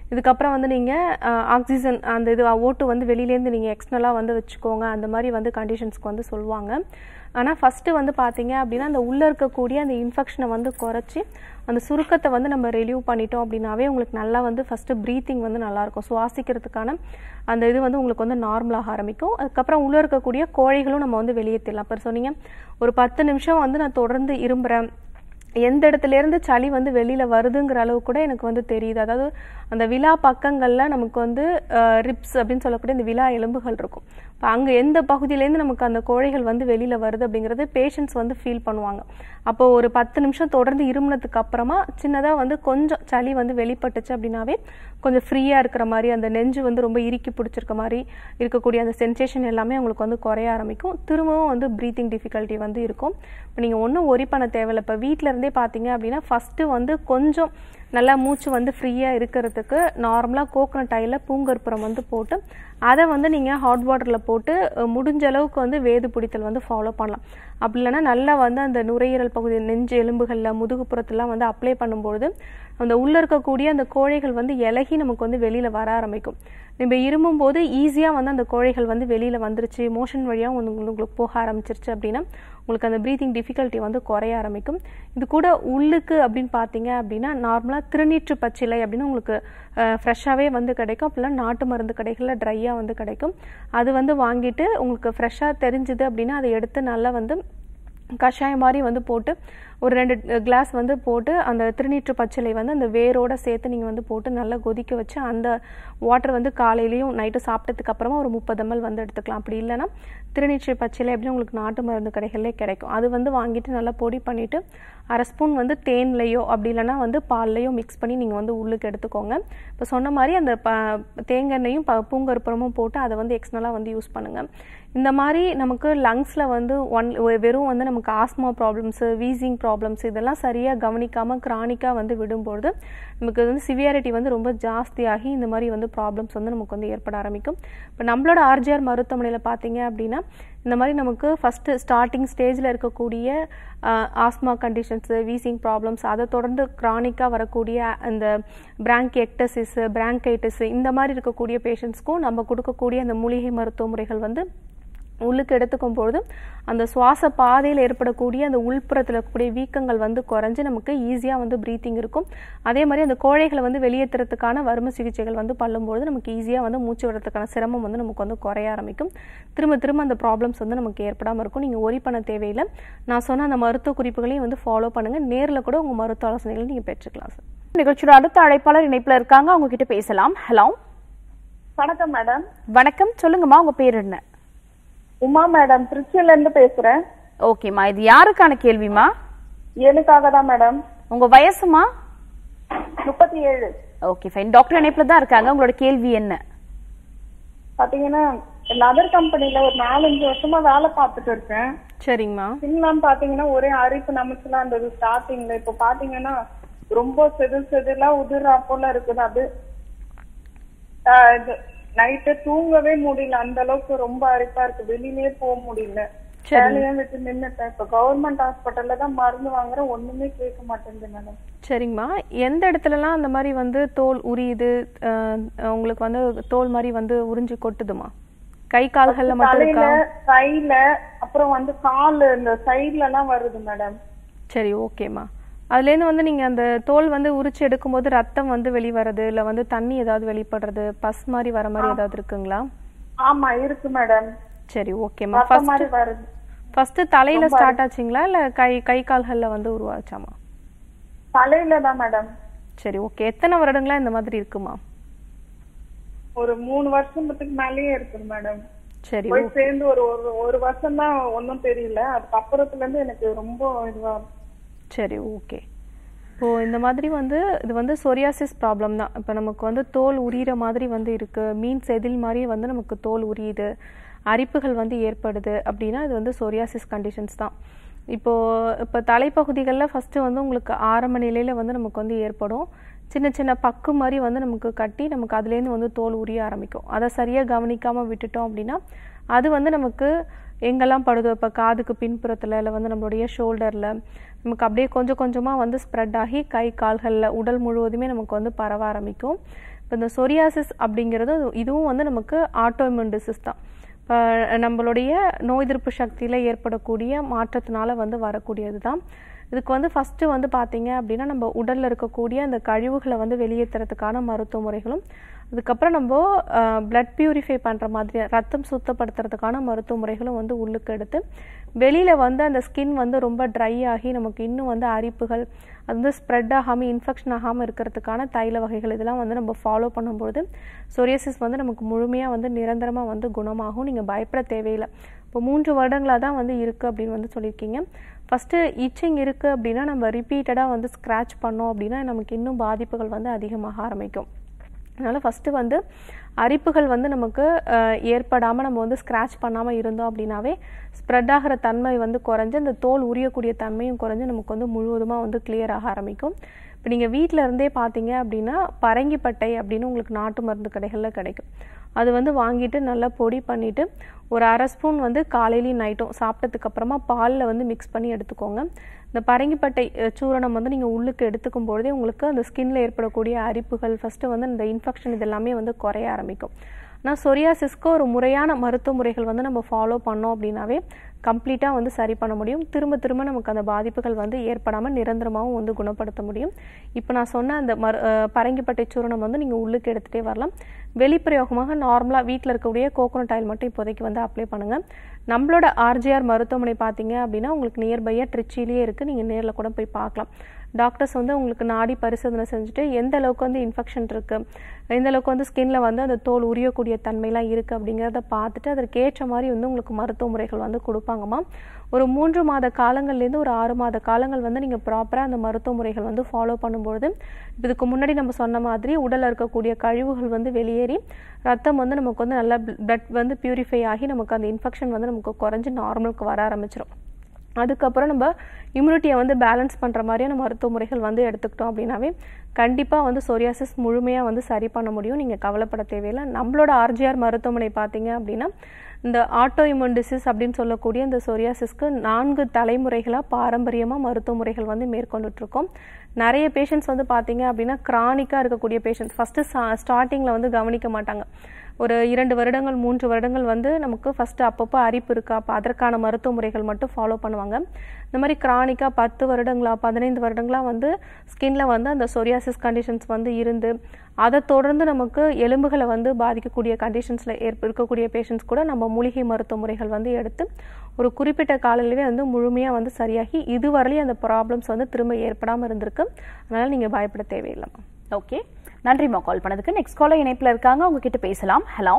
இதுக்கப்புறம் வந்து நீங்கள் ஆக்சிஜன் அந்த இது ஓட்டு வந்து வெளியிலேருந்து நீங்கள் எக்ஸ்டர்னலாக வந்து வச்சுக்கோங்க அந்த மாதிரி வந்து கண்டிஷன்ஸ்க்கு வந்து சொல்லுவாங்க ஆனால் ஃபஸ்ட்டு வந்து பார்த்தீங்க அப்படின்னா அந்த உள்ளே இருக்கக்கூடிய அந்த இன்ஃபெக்ஷனை வந்து குறைச்சி அந்த சுருக்கத்தை வந்து நம்ம ரிலீவ் பண்ணிட்டோம் அப்படின்னாவே உங்களுக்கு நல்லா வந்து ஃபஸ்ட்டு ப்ரீத்திங் வந்து நல்லாயிருக்கும் சுவாசிக்கிறதுக்கான அந்த இது வந்து உங்களுக்கு வந்து நார்மலாக ஆரம்பிக்கும் அதுக்கப்புறம் உள்ளே இருக்கக்கூடிய கோழைகளும் நம்ம வந்து வெளியேற்றிடலாம் இப்போ சொன்னீங்க ஒரு பத்து நிமிஷம் வந்து நான் தொடர்ந்து இரும்புறேன் எந்த இடத்துல இருந்து சளி வந்து வெளியில வருதுங்கிற அளவு கூட எனக்கு வந்து தெரியுது அதாவது அந்த விழா பக்கங்கள்ல நமக்கு வந்து ரிப்ஸ் அப்படின்னு சொல்லக்கூடிய இந்த விழா எலும்புகள் இருக்கும் இப்போ அங்க எந்த பகுதியிலேருந்து நமக்கு அந்த கோழைகள் வந்து வெளியில வருது அப்படிங்கிறது பேஷண்ட்ஸ் வந்து ஃபீல் பண்ணுவாங்க அப்போ ஒரு பத்து நிமிஷம் தொடர்ந்து இருமுனதுக்கு அப்புறமா சின்னதா வந்து கொஞ்சம் சளி வந்து வெளிப்பட்டுச்சு அப்படின்னாவே கொஞ்சம் ஃப்ரீயா இருக்கிற மாதிரி அந்த நெஞ்சு வந்து ரொம்ப இறுக்கி பிடிச்சிருக்க மாதிரி இருக்கக்கூடிய அந்த சென்சேஷன் எல்லாமே உங்களுக்கு வந்து குறைய ஆரம்பிக்கும் திரும்பவும் வந்து ப்ரீத்திங் டிஃபிகல்ட்டி வந்து இருக்கும் இப்போ நீங்கள் ஒன்றும் ஒரி பண்ண தேவையில்ல இப்போ வீட்டில இருந்தே பார்த்தீங்க அப்படின்னா ஃபஸ்ட்டு வந்து கொஞ்சம் நல்லா மூச்சு வந்து ஃப்ரீயாக இருக்கிறதுக்கு நார்மலாக கோகனட் ஆயிலில் பூங்கற்புறம் வந்து போட்டு அதை வந்து நீங்கள் ஹாட் வாட்டரில் போட்டு அஹ், முடிஞ்ச அளவுக்கு வந்து வேது பிடித்தல் வந்து ஃபாலோ பண்ணலாம் அப்படி இல்லைன்னா நல்லா வந்து அந்த நுரையீரல் பகுதி நெஞ்சு எலும்புகளில் முதுகுப்புறத்துலாம் வந்து அப்ளை பண்ணும்பொழுது அந்த உள்ளே இருக்கக்கூடிய அந்த கோழைகள் வந்து இலகி நமக்கு வந்து வெளியில் வர ஆரம்பிக்கும் நம்ம இருமும் போது ஈஸியாக வந்து அந்த கோழைகள் வந்து வெளியில் வந்துருச்சு மோஷன் வழியாக வந்து உங்களுக்கு போக ஆரம்பிச்சிருச்சு அப்படின்னா உங்களுக்கு அந்த ப்ரீத்திங் டிஃபிகல்ட்டி வந்து குறைய ஆரம்பிக்கும் இது கூட உள்ளுக்கு அப்படின்னு பார்த்தீங்க அப்படின்னா நார்மலாக திருநீற்று பச்சிலை அப்படின்னு உங்களுக்கு ஃப்ரெஷ்ஷாகவே வந்து கிடைக்கும் அப்படிலாம் நாட்டு மருந்து கடைகளில் ட்ரையாக வந்து கிடைக்கும் அது வந்து வாங்கிட்டு உங்களுக்கு ஃப்ரெஷ்ஷாக தெரிஞ்சுது அப்படின்னா அதை எடுத்து நல்லா வந்து கஷாயம் மாதிரி வந்து போட்டு ஒரு ரெண்டு கிளாஸ் வந்து போட்டு அந்த திருநீற்று பச்சிலை வந்து அந்த வேரோட சேர்த்து நீங்கள் வந்து போட்டு நல்லா கொதிக்க வச்சு அந்த வாட்டர் வந்து காலையிலையும் நைட்டு சாப்பிட்டதுக்கு அப்புறமா ஒரு முப்பது ml வந்து எடுத்துக்கலாம் அப்படி இல்லைன்னா திருநீற்று பச்சிலை அப்படின்னு உங்களுக்கு நாட்டு மருந்து கடைகளிலே கிடைக்கும் அது வந்து வாங்கிட்டு நல்லா பொடி பண்ணிட்டு அரை ஸ்பூன் வந்து தேன்லையோ அப்படி இல்லைன்னா வந்து பால்லையோ மிக்ஸ் பண்ணி நீங்கள் வந்து உள்ளுக்கு எடுத்துக்கோங்க இப்போ சொன்ன மாதிரி அந்த ப தேங்காய்னையும் ப பூங்கற்புறமும் போட்டு அதை வந்து எக்ஸ்னலாக வந்து யூஸ் பண்ணுங்கள் இந்த மாதிரி நமக்கு லங்ஸில் வந்து ஒன் வெறும் வந்து நமக்கு ஆஸ்மா ப்ராப்ளம்ஸு வீசிங் ப்ராப்ளம்ஸ் இதெல்லாம் சரியாக கவனிக்காமல் க்ரானிக்காக வந்து விடும்பொழுது நமக்கு வந்து சிவியாரிட்டி வந்து ரொம்ப ஜாஸ்தியாகி இந்த மாதிரி வந்து ப்ராப்ளம்ஸ் வந்து நமக்கு வந்து ஏற்பட ஆரம்பிக்கும் இப்போ நம்மளோட ஆர்ஜிஆர் மருத்துவமனையில் பார்த்தீங்க அப்படின்னா இந்த மாதிரி நமக்கு ஃபஸ்ட்டு ஸ்டார்டிங் ஸ்டேஜில் இருக்கக்கூடிய ஆஸ்மா கண்டிஷன்ஸு வீசிங் ப்ராப்ளம்ஸ் அதை தொடர்ந்து க்ரானிக்காக வரக்கூடிய அந்த பிராங்கியக்டசிஸ் பிராங்கைட்டிஸ் இந்த மாதிரி இருக்கக்கூடிய பேஷண்ட்ஸ்க்கும் நம்ம கொடுக்கக்கூடிய அந்த மூலிகை மருத்துவ முறைகள் வந்து உள்ளுக்கு எடுத்துக்கும் பொழுது அந்த சுவாச பாதையில் ஏற்படக்கூடிய அந்த உள்புறத்தில் இருக்கக்கூடிய வீக்கங்கள் வந்து குறைஞ்சு நமக்கு ஈஸியாக வந்து ப்ரீத்திங் இருக்கும் அதே மாதிரி அந்த கோழைகளை வந்து வெளியேற்றுறதுக்கான வறுமை சிகிச்சைகள் வந்து பண்ணும்பொழுது நமக்கு ஈஸியாக வந்து மூச்சு விடுறதுக்கான சிரமம் வந்து நமக்கு வந்து குறைய ஆரம்பிக்கும் திரும்ப திரும்ப அந்த ப்ராப்ளம்ஸ் வந்து நமக்கு ஏற்படாமல் இருக்கும் நீங்கள் ஒரி பண்ண தேவையில்லை நான் சொன்ன அந்த மருத்துவ குறிப்புகளையும் வந்து ஃபாலோ பண்ணுங்கள் நேரில் கூட உங்கள் மருத்துவ ஆலோசனைகளை நீங்கள் பெற்றுக்கலாம் சார் நிகழ்ச்சியோட அடுத்த அழைப்பாளர் இணைப்புல இருக்காங்க அவங்க கிட்ட பேசலாம் ஹலோ வணக்கம் மேடம் வணக்கம் சொல்லுங்கம்மா உங்க பேர் என்ன உமா மேடம் திருச்சியில இருந்து பேசுறேன் ஓகேம்மா இது யாருக்கான கேள்விமா எனக்காக தான் மேடம் உங்க வயசுமா முப்பத்தி ஏழு ஓகே ஃபைன் டாக்டர் இணைப்புல தான் இருக்காங்க உங்களோட கேள்வி என்ன பாத்தீங்கன்னா லதர் கம்பெனில ஒரு நாலஞ்சு வருஷமா வேலை பார்த்துட்டு இருக்கேன் சரிங்கம்மா சின்னம் பாத்தீங்கன்னா ஒரே அரிப்பு நமச்சுலாம் இருந்தது ஸ்டார்டிங்ல இப்ப பாத்தீங்கன்னா ரொம்ப செதில் செதிலா உதிரா போல இருக்குது அது நைட்டு தூங்கவே முடியல அந்த அளவுக்கு ரொம்ப அரிப்பா இருக்கு வெளியிலயே போக முடியல வேலையை விட்டு நின்னுட்டேன் இப்ப கவர்மெண்ட் ஹாஸ்பிட்டல்ல தான் மருந்து வாங்குறேன் ஒண்ணுமே கேட்க மாட்டேங்குது மேடம் சரிங்கம்மா எந்த இடத்துலலாம் அந்த மாதிரி வந்து தோல் உரியுது அஹ், உங்களுக்கு வந்து தோல் மாதிரி வந்து உறிஞ்சு கொட்டுதுமா கை கால்கள்ல மட்டும் தலையில இருக்கா கையில அப்புறம் வந்து கால் இந்த சைடுல எல்லாம் வருது மேடம் சரி ஓகேம்மா அதுலேருந்து வந்து நீங்கள் அந்த தோல் வந்து உரிச்சு எடுக்கும்போது ரத்தம் வந்து வெளிவரது இல்லை வந்து தண்ணி ஏதாவது வெளிப்படுறது பஸ் மாதிரி வர மாதிரி ஏதாவது இருக்குங்களா ஆமா இருக்கு மேடம் சரி ஓகேம்மா ரத்தம் மாதிரி ஃபர்ஸ்ட் வருது ஃபர்ஸ்ட் தலையில ஸ்டார்ட் ஆச்சுங்களா இல்லை கை கை கால்கள்ல வந்து உருவாச்சாமா தலையில தான் மேடம் சரி ஓகே எத்தனை வருடங்களா இந்த மாதிரி இருக்குமா ஒரு மூணு வருஷத்துக்கு மேலயே இருக்குது மேடம் சரி போய் சேர்ந்து ஒரு ஒரு ஒரு வருஷம் தான் ஒன்னும் தெரியல அதுக்கப்புறத்துல இருந்து எனக்கு ரொம்ப இதுவா சரி ஓகே இப்போ இந்த மாதிரி வந்து இது வந்து சொரியாசிஸ் ப்ராப்ளம் தான் இப்போ நமக்கு வந்து தோல் உரியிற மாதிரி வந்து இருக்கு மீன் செதில் மாதிரி வந்து நமக்கு தோல் உரியுது அரிப்புகள் வந்து ஏற்படுது அப்படின்னா இது வந்து சொரியாசிஸ் கண்டிஷன்ஸ் தான் இப்போ இப்போ தலைப்பகுதிகளில் ஃபர்ஸ்ட் வந்து உங்களுக்கு ஆரம்ப நிலையில வந்து நமக்கு வந்து ஏற்படும் சின்ன சின்ன பக்கு மாதிரி வந்து நமக்கு கட்டி நமக்கு அதுலேருந்து வந்து தோல் உரிய ஆரம்பிக்கும் அதை சரியாக கவனிக்காமல் விட்டுட்டோம் அப்படின்னா அது வந்து நமக்கு எங்கெல்லாம் படுதோ இப்போ காதுக்கு பின்புறத்தில் இல்லை வந்து நம்மளுடைய ஷோல்டரில் நமக்கு அப்படியே கொஞ்சம் கொஞ்சமாக வந்து ஸ்ப்ரெட் ஆகி கை கால்களில் உடல் முழுவதுமே நமக்கு வந்து பரவ ஆரம்பிக்கும் இப்போ இப்போ இந்த சொரியாசிஸ் அப்படிங்கிறது இதுவும் வந்து நமக்கு ஆட்டோஇம்யூன் டிசீஸ் தான் இப்போ நம்மளுடைய நோய் எதிர்ப்பு சக்தியில் ஏற்படக்கூடிய மாற்றத்தினால வந்து வரக்கூடியது தான் இதுக்கு வந்து ஃபஸ்ட்டு வந்து பார்த்தீங்க அப்படின்னா நம்ம உடலில் இருக்கக்கூடிய அந்த கழிவுகளை வந்து வெளியேற்றுறதுக்கான மருத்துவ முறைகளும் அதுக்கப்புறம் நம்ம பிளட் பியூரிஃபை பண்ணுற மாதிரி ரத்தம் சுத்தப்படுத்துறதுக்கான மருத்துவ முறைகளும் வந்து உள்ளுக்கு எடுத்து வெளியில் வந்து அந்த ஸ்கின் வந்து ரொம்ப ட்ரை ஆகி நமக்கு இன்னும் வந்து அரிப்புகள் அது வந்து ஸ்ப்ரெட் ஆகாமல் இன்ஃபெக்ஷன் ஆகாமல் இருக்கிறதுக்கான தைல வகைகள் இதெல்லாம் வந்து நம்ம ஃபாலோ பண்ணும்பொழுது சொரியாசிஸ் வந்து நமக்கு முழுமையாக வந்து நிரந்தரமாக வந்து குணமாகும் நீங்கள் பயப்பட தேவையில்லை இப்போ மூன்று வருடங்களாக தான் வந்து இருக்குது அப்படின்னு வந்து சொல்லியிருக்கீங்க ஃபஸ்ட்டு இச்சிங் இருக்குது அப்படின்னா நம்ம ரிப்பீட்டடாக வந்து ஸ்க்ராட்ச் பண்ணோம் அப்படின்னா நமக்கு இன்னும் பாதிப்புகள் வந்து அதிகமாக ஆரம்பிக்கும் அதனால் ஃபஸ்ட்டு வந்து அரிப்புகள் வந்து நமக்கு ஏற்படாமல் நம்ம வந்து ஸ்க்ராட்ச் பண்ணாமல் இருந்தோம் அப்படின்னாவே ஸ்ப்ரெட் ஆகிற தன்மை வந்து குறைஞ்சு அந்த தோல் உரியக்கூடிய தன்மையும் குறைஞ்சு நமக்கு வந்து முழுவதுமாக வந்து கிளியர் ஆக ஆரம்பிக்கும் இப்போ நீங்கள் வீட்டில் இருந்தே பார்த்தீங்க அப்படின்னா பரங்கிப்பட்டை அப்படின்னு உங்களுக்கு நாட்டு மருந்து கடைகளில் கிடைக்கும் அது வந்து வாங்கிட்டு நல்லா பொடி பண்ணிவிட்டு ஒரு அரை ஸ்பூன் வந்து காலையிலையும் நைட்டும் சாப்பிட்டதுக்கு அப்புறமா பாலில் வந்து மிக்ஸ் பண்ணி எடுத்துக்கோங்க இந்த பரங்கிப்பட்டை அஹ், சூரணம் வந்து நீங்கள் உள்ளுக்கு எடுத்துக்கும் பொழுதே உங்களுக்கு அந்த ஸ்கின்ல ஏற்படக்கூடிய அரிப்புகள் ஃபஸ்ட்டு வந்து இந்த இன்ஃபெக்ஷன் இது எல்லாமே வந்து குறைய ஆரம்பிக்கும் ஆனால் சொரியாசிஸ்க்கு ஒரு முறையான மருத்துவ முறைகள் வந்து நம்ம ஃபாலோ பண்ணோம் அப்படின்னாவே கம்ப்ளீட்டாக வந்து சரி பண்ண முடியும் திரும்ப திரும்ப நமக்கு அந்த பாதிப்புகள் வந்து ஏற்படாமல் நிரந்தரமாகவும் வந்து குணப்படுத்த முடியும் இப்போ நான் சொன்ன அந்த மரு அஹ், பரங்கிப்பட்டை சூரணம் வந்து நீங்கள் உள்ளுக்கு எடுத்துகிட்டே வரலாம் வெளிப்பிரயோகமாக நார்மலாக வீட்டில் இருக்கக்கூடிய கோகோனட் ஆயில் மட்டும் இப்போதைக்கு வந்து அப்ளை பண்ணுங்கள் நம்மளோட ஆர்ஜிஆர் மருத்துவமனை பார்த்தீங்க அப்படின்னா உங்களுக்கு நியர்பையாக ட்ரிச்சிலேயே இருக்குது நீங்கள் நேரில் கூட போய் பார்க்கலாம் டாக்டர்ஸ் வந்து உங்களுக்கு நாடி பரிசோதனை செஞ்சுட்டு எந்த அளவுக்கு வந்து இன்ஃபெக்ஷன் இருக்குது எந்த அளவுக்கு வந்து ஸ்கின்ல வந்து அந்த தோல் உரியக்கூடிய தன்மைலாம் இருக்குது அப்படிங்கிறத பார்த்துட்டு அதற்கு ஏற்ற மாதிரி வந்து உங்களுக்கு மருத்துவ முறைகள் வந்து கொடுப்பாங்கம்மா ஒரு மூன்று மாத காலங்கள்லேருந்து ஒரு ஆறு மாத காலங்கள் வந்து நீங்கள் ப்ராப்பராக அந்த மருத்துவ முறைகள் வந்து ஃபாலோ பண்ணும்பொழுது இதுக்கு முன்னாடி நம்ம சொன்ன மாதிரி உடலில் இருக்கக்கூடிய கழிவுகள் வந்து வெளியேறி ரத்தம் வந்து நமக்கு வந்து நல்லா பிளட் வந்து பியூரிஃபை ஆகி நமக்கு அந்த இன்ஃபெக்ஷன் வந்து நமக்கு குறைஞ்சு நார்மலுக்கு வர ஆரம்பிச்சிடும் அதுக்கப்புறம் நம்ம இம்யூனிட்டியை வந்து பேலன்ஸ் பண்ணுற மாதிரியான மருத்துவ முறைகள் வந்து எடுத்துக்கிட்டோம் அப்படின்னாவே கண்டிப்பாக வந்து சொரியாசிஸ் முழுமையாக வந்து சரி பண்ண முடியும் நீங்கள் கவலைப்பட தேவையில்லை நம்மளோட ஆர்ஜிஆர் மருத்துவமனை பார்த்தீங்க அப்படின்னா இந்த ஆட்டோ இம்யூன் டிசீஸ் அப்படின்னு சொல்லக்கூடிய இந்த சொரியாசிஸ்க்கு நான்கு தலைமுறைகளாக பாரம்பரியமாக மருத்துவ முறைகள் வந்து மேற்கொண்டுட்ருக்கோம் நிறைய பேஷண்ட்ஸ் வந்து பார்த்தீங்க அப்படின்னா கிரானிக்காக இருக்கக்கூடிய பேஷண்ட்ஸ் ஃபஸ்ட்டு ஸ்டார்டிங்கில் வந்து கவனிக்க மாட்டாங்க ஒரு இரண்டு வருடங்கள் மூன்று வருடங்கள் வந்து நமக்கு ஃபஸ்ட்டு அப்பப்போ அரிப்பு இருக்கா அப்போ அதற்கான மருத்துவ முறைகள் மட்டும் ஃபாலோ பண்ணுவாங்க இந்த மாதிரி கிரானிக்காக பத்து வருடங்களா பதினைந்து வருடங்களா வந்து ஸ்கின்ல வந்து அந்த சொரியாசிஸ் கண்டிஷன்ஸ் வந்து இருந்து அதை தொடர்ந்து நமக்கு எலும்புகளை வந்து பாதிக்கக்கூடிய கண்டிஷன்ஸில் ஏற்ப இருக்கக்கூடிய பேஷண்ட்ஸ் கூட நம்ம மூலிகை மருத்துவ முறைகள் வந்து எடுத்து ஒரு குறிப்பிட்ட காலையிலேயே வந்து முழுமையாக வந்து சரியாகி இதுவரையிலும் அந்த ப்ராப்ளம்ஸ் வந்து திரும்ப ஏற்படாமல் இருந்திருக்கு அதனால் நீங்கள் பயப்பட தேவையில்லைம்மா ஓகே நன்றிம்மா கால் பண்ணதுக்கு நெக்ஸ்ட் காலர் இணைப்புல இருக்காங்க அவங்க கிட்ட பேசலாம் ஹலோ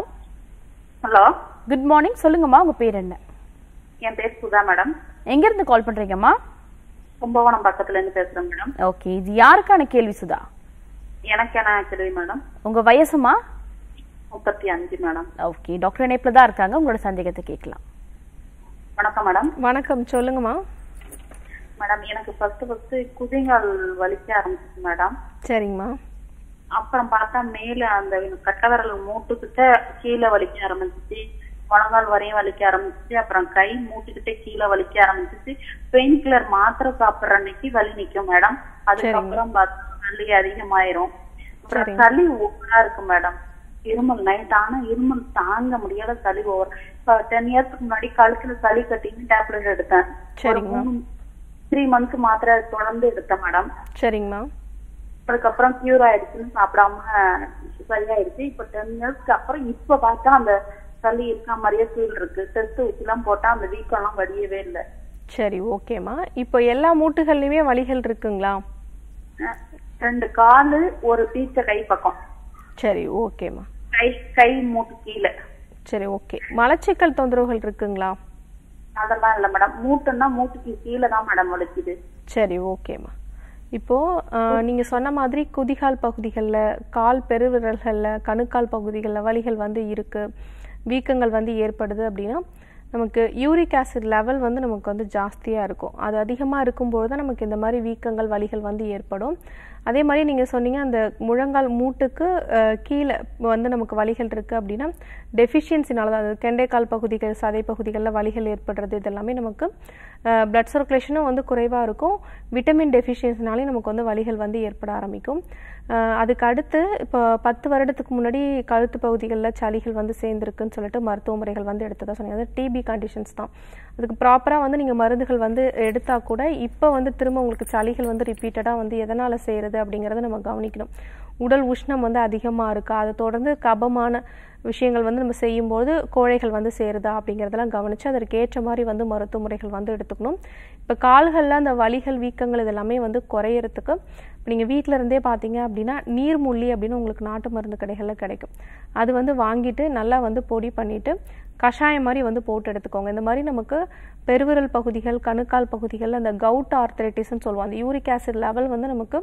ஹலோ குட் மார்னிங் சொல்லுங்கம்மா உங்க பேர் என்ன என் பேர் சுதா மேடம் எங்க இருந்து கால் பண்றீங்கம்மா கும்பகோணம் பக்கத்துல இருந்து பேசுறேன் மேடம் ஓகே இது யாருக்கான கேள்வி சுதா எனக்கு என்ன கேள்வி மேடம் உங்க வயசுமா முப்பத்தி அஞ்சு மேடம் ஓகே டாக்டர் இணைப்புல தான் இருக்காங்க உங்களோட சந்தேகத்தை கேட்கலாம் வணக்கம் மேடம் வணக்கம் சொல்லுங்கம்மா மேடம் எனக்கு ஃபர்ஸ்ட் ஃபர்ஸ்ட் குதிங்கால் வலிக்க ஆரம்பிச்சிச்சு மேடம் சரிங்கம்மா அப்புறம் பார்த்தா மேல அந்த கட்டவிரல் மூட்டுக்கிட்ட கீழே வலிக்க ஆரம்பிச்சிச்சு முழங்கால் வரையும் வலிக்க ஆரம்பிச்சிச்சு அப்புறம் கை மூட்டுக்கிட்டே கீழே வலிக்க ஆரம்பிச்சிச்சு பெயின் கில்லர் மாத்திரை சாப்பிடுற அன்னைக்கு வலி நிக்கும் மேடம் அதுக்கப்புறம் பார்த்தா வலி அதிகமாயிரும் அப்புறம் சளி ஓவரா இருக்கு மேடம் இருமல் நைட் ஆனா இருமல் தாங்க முடியாத சளி ஓவர் இப்ப டென் இயர்ஸ்க்கு முன்னாடி கழுத்துல சளி கட்டின்னு டேப்லெட் எடுத்தேன் சரிங்கம்மா த்ரீ மந்த்ஸ் மாத்திரை தொடர்ந்து எடுத்தேன் மேடம் சரிங்கம்மா அதுக்கப்புறம் கியூர் ஆயிடுச்சுன்னு சாப்பிடாம சரியாயிடுச்சு இப்ப டென் இயர்ஸ்க்கு அப்புறம் இப்ப பார்த்தா அந்த சளி இருக்க மாதிரியே ஃபீல் இருக்கு டெஸ்ட் வச்சுலாம் போட்டா அந்த வீக்கம் எல்லாம் வடியவே இல்லை சரி ஓகேம்மா இப்போ எல்லா மூட்டுகள்லையுமே வலிகள் இருக்குங்களா அஹ் ரெண்டு காலு ஒரு பீச்ச கை பக்கம் சரி ஓகேம்மா கை கை மூட்டு கீழே சரி ஓகே மலச்சிக்கல் தொந்தரவுகள் இருக்குங்களா அதெல்லாம் இல்ல மேடம் மூட்டுன்னா மூட்டுக்கு கீழே தான் மேடம் வலிக்குது சரி ஓகேம்மா இப்போ ஆஹ், நீங்க சொன்ன மாதிரி குதிகால் பகுதிகளில் கால் பெருவிரல்களில் கணுக்கால் பகுதிகளில் வலிகள் வந்து இருக்கு வீக்கங்கள் வந்து ஏற்படுது அப்படின்னா நமக்கு யூரிக் ஆசிட் லெவல் வந்து நமக்கு வந்து ஜாஸ்தியாக இருக்கும் அது அதிகமாக இருக்கும்போது தான் நமக்கு இந்த மாதிரி வீக்கங்கள் வலிகள் வந்து ஏற்படும் அதே மாதிரி நீங்கள் சொன்னீங்க அந்த முழங்கால் மூட்டுக்கு அஹ், கீழே வந்து நமக்கு வலிகள் இருக்குது அப்படின்னா டெஃபிஷியன்சினால தான் அது கெண்டைக்கால் பகுதிகள் சதை பகுதிகளில் வலிகள் ஏற்படுறது இதெல்லாமே நமக்கு பிளட் சர்க்குலேஷனும் வந்து குறைவாக இருக்கும் விட்டமின் டெஃபிஷியன்சினாலே நமக்கு வந்து வலிகள் வந்து ஏற்பட ஆரம்பிக்கும் அஹ் அதுக்கு அடுத்து இப்போ பத்து வருடத்துக்கு முன்னாடி கழுத்து பகுதிகளில் சளிகள் வந்து சேர்ந்துருக்குன்னு சொல்லிட்டு மருத்துவ முறைகள் வந்து எடுத்ததா சொன்னீங்க அது டிபி கண்டிஷன்ஸ் தான் அதுக்கு ப்ராப்பராக வந்து நீங்கள் மருந்துகள் வந்து எடுத்தால் கூட இப்போ வந்து திரும்ப உங்களுக்கு சளிகள் வந்து ரிப்பீட்டடாக வந்து எதனால் செய்கிறது அப்படிங்கிறத நம்ம கவனிக்கணும் உடல் உஷ்ணம் வந்து அதிகமாக இருக்கா அதை தொடர்ந்து கபமான விஷயங்கள் வந்து நம்ம செய்யும்போது கோழைகள் வந்து சேருதா அப்படிங்கிறதெல்லாம் கவனித்து அதற்கு ஏற்ற மாதிரி வந்து மருத்துவ முறைகள் வந்து எடுத்துக்கணும் இப்போ கால்களில் அந்த வலிகள் வீக்கங்கள் இதெல்லாமே வந்து குறையறதுக்கு இப்போ நீங்கள் வீட்டில் இருந்தே பார்த்தீங்க அப்படின்னா நீர்முள்ளி அப்படின்னு உங்களுக்கு நாட்டு மருந்து கடைகளில் கிடைக்கும் அது வந்து வாங்கிட்டு நல்லா வந்து பொடி பண்ணிவிட்டு கஷாயம் மாதிரி வந்து போட்டு எடுத்துக்கோங்க இந்த மாதிரி நமக்கு பெருவிரல் பகுதிகள் கணுக்கால் பகுதிகள் அந்த கவுட் ஆர்த்தரைட்டிஸ்ன்னு சொல்லுவோம் அந்த யூரிக் ஆசிட் லெவல் வந்து நமக்கு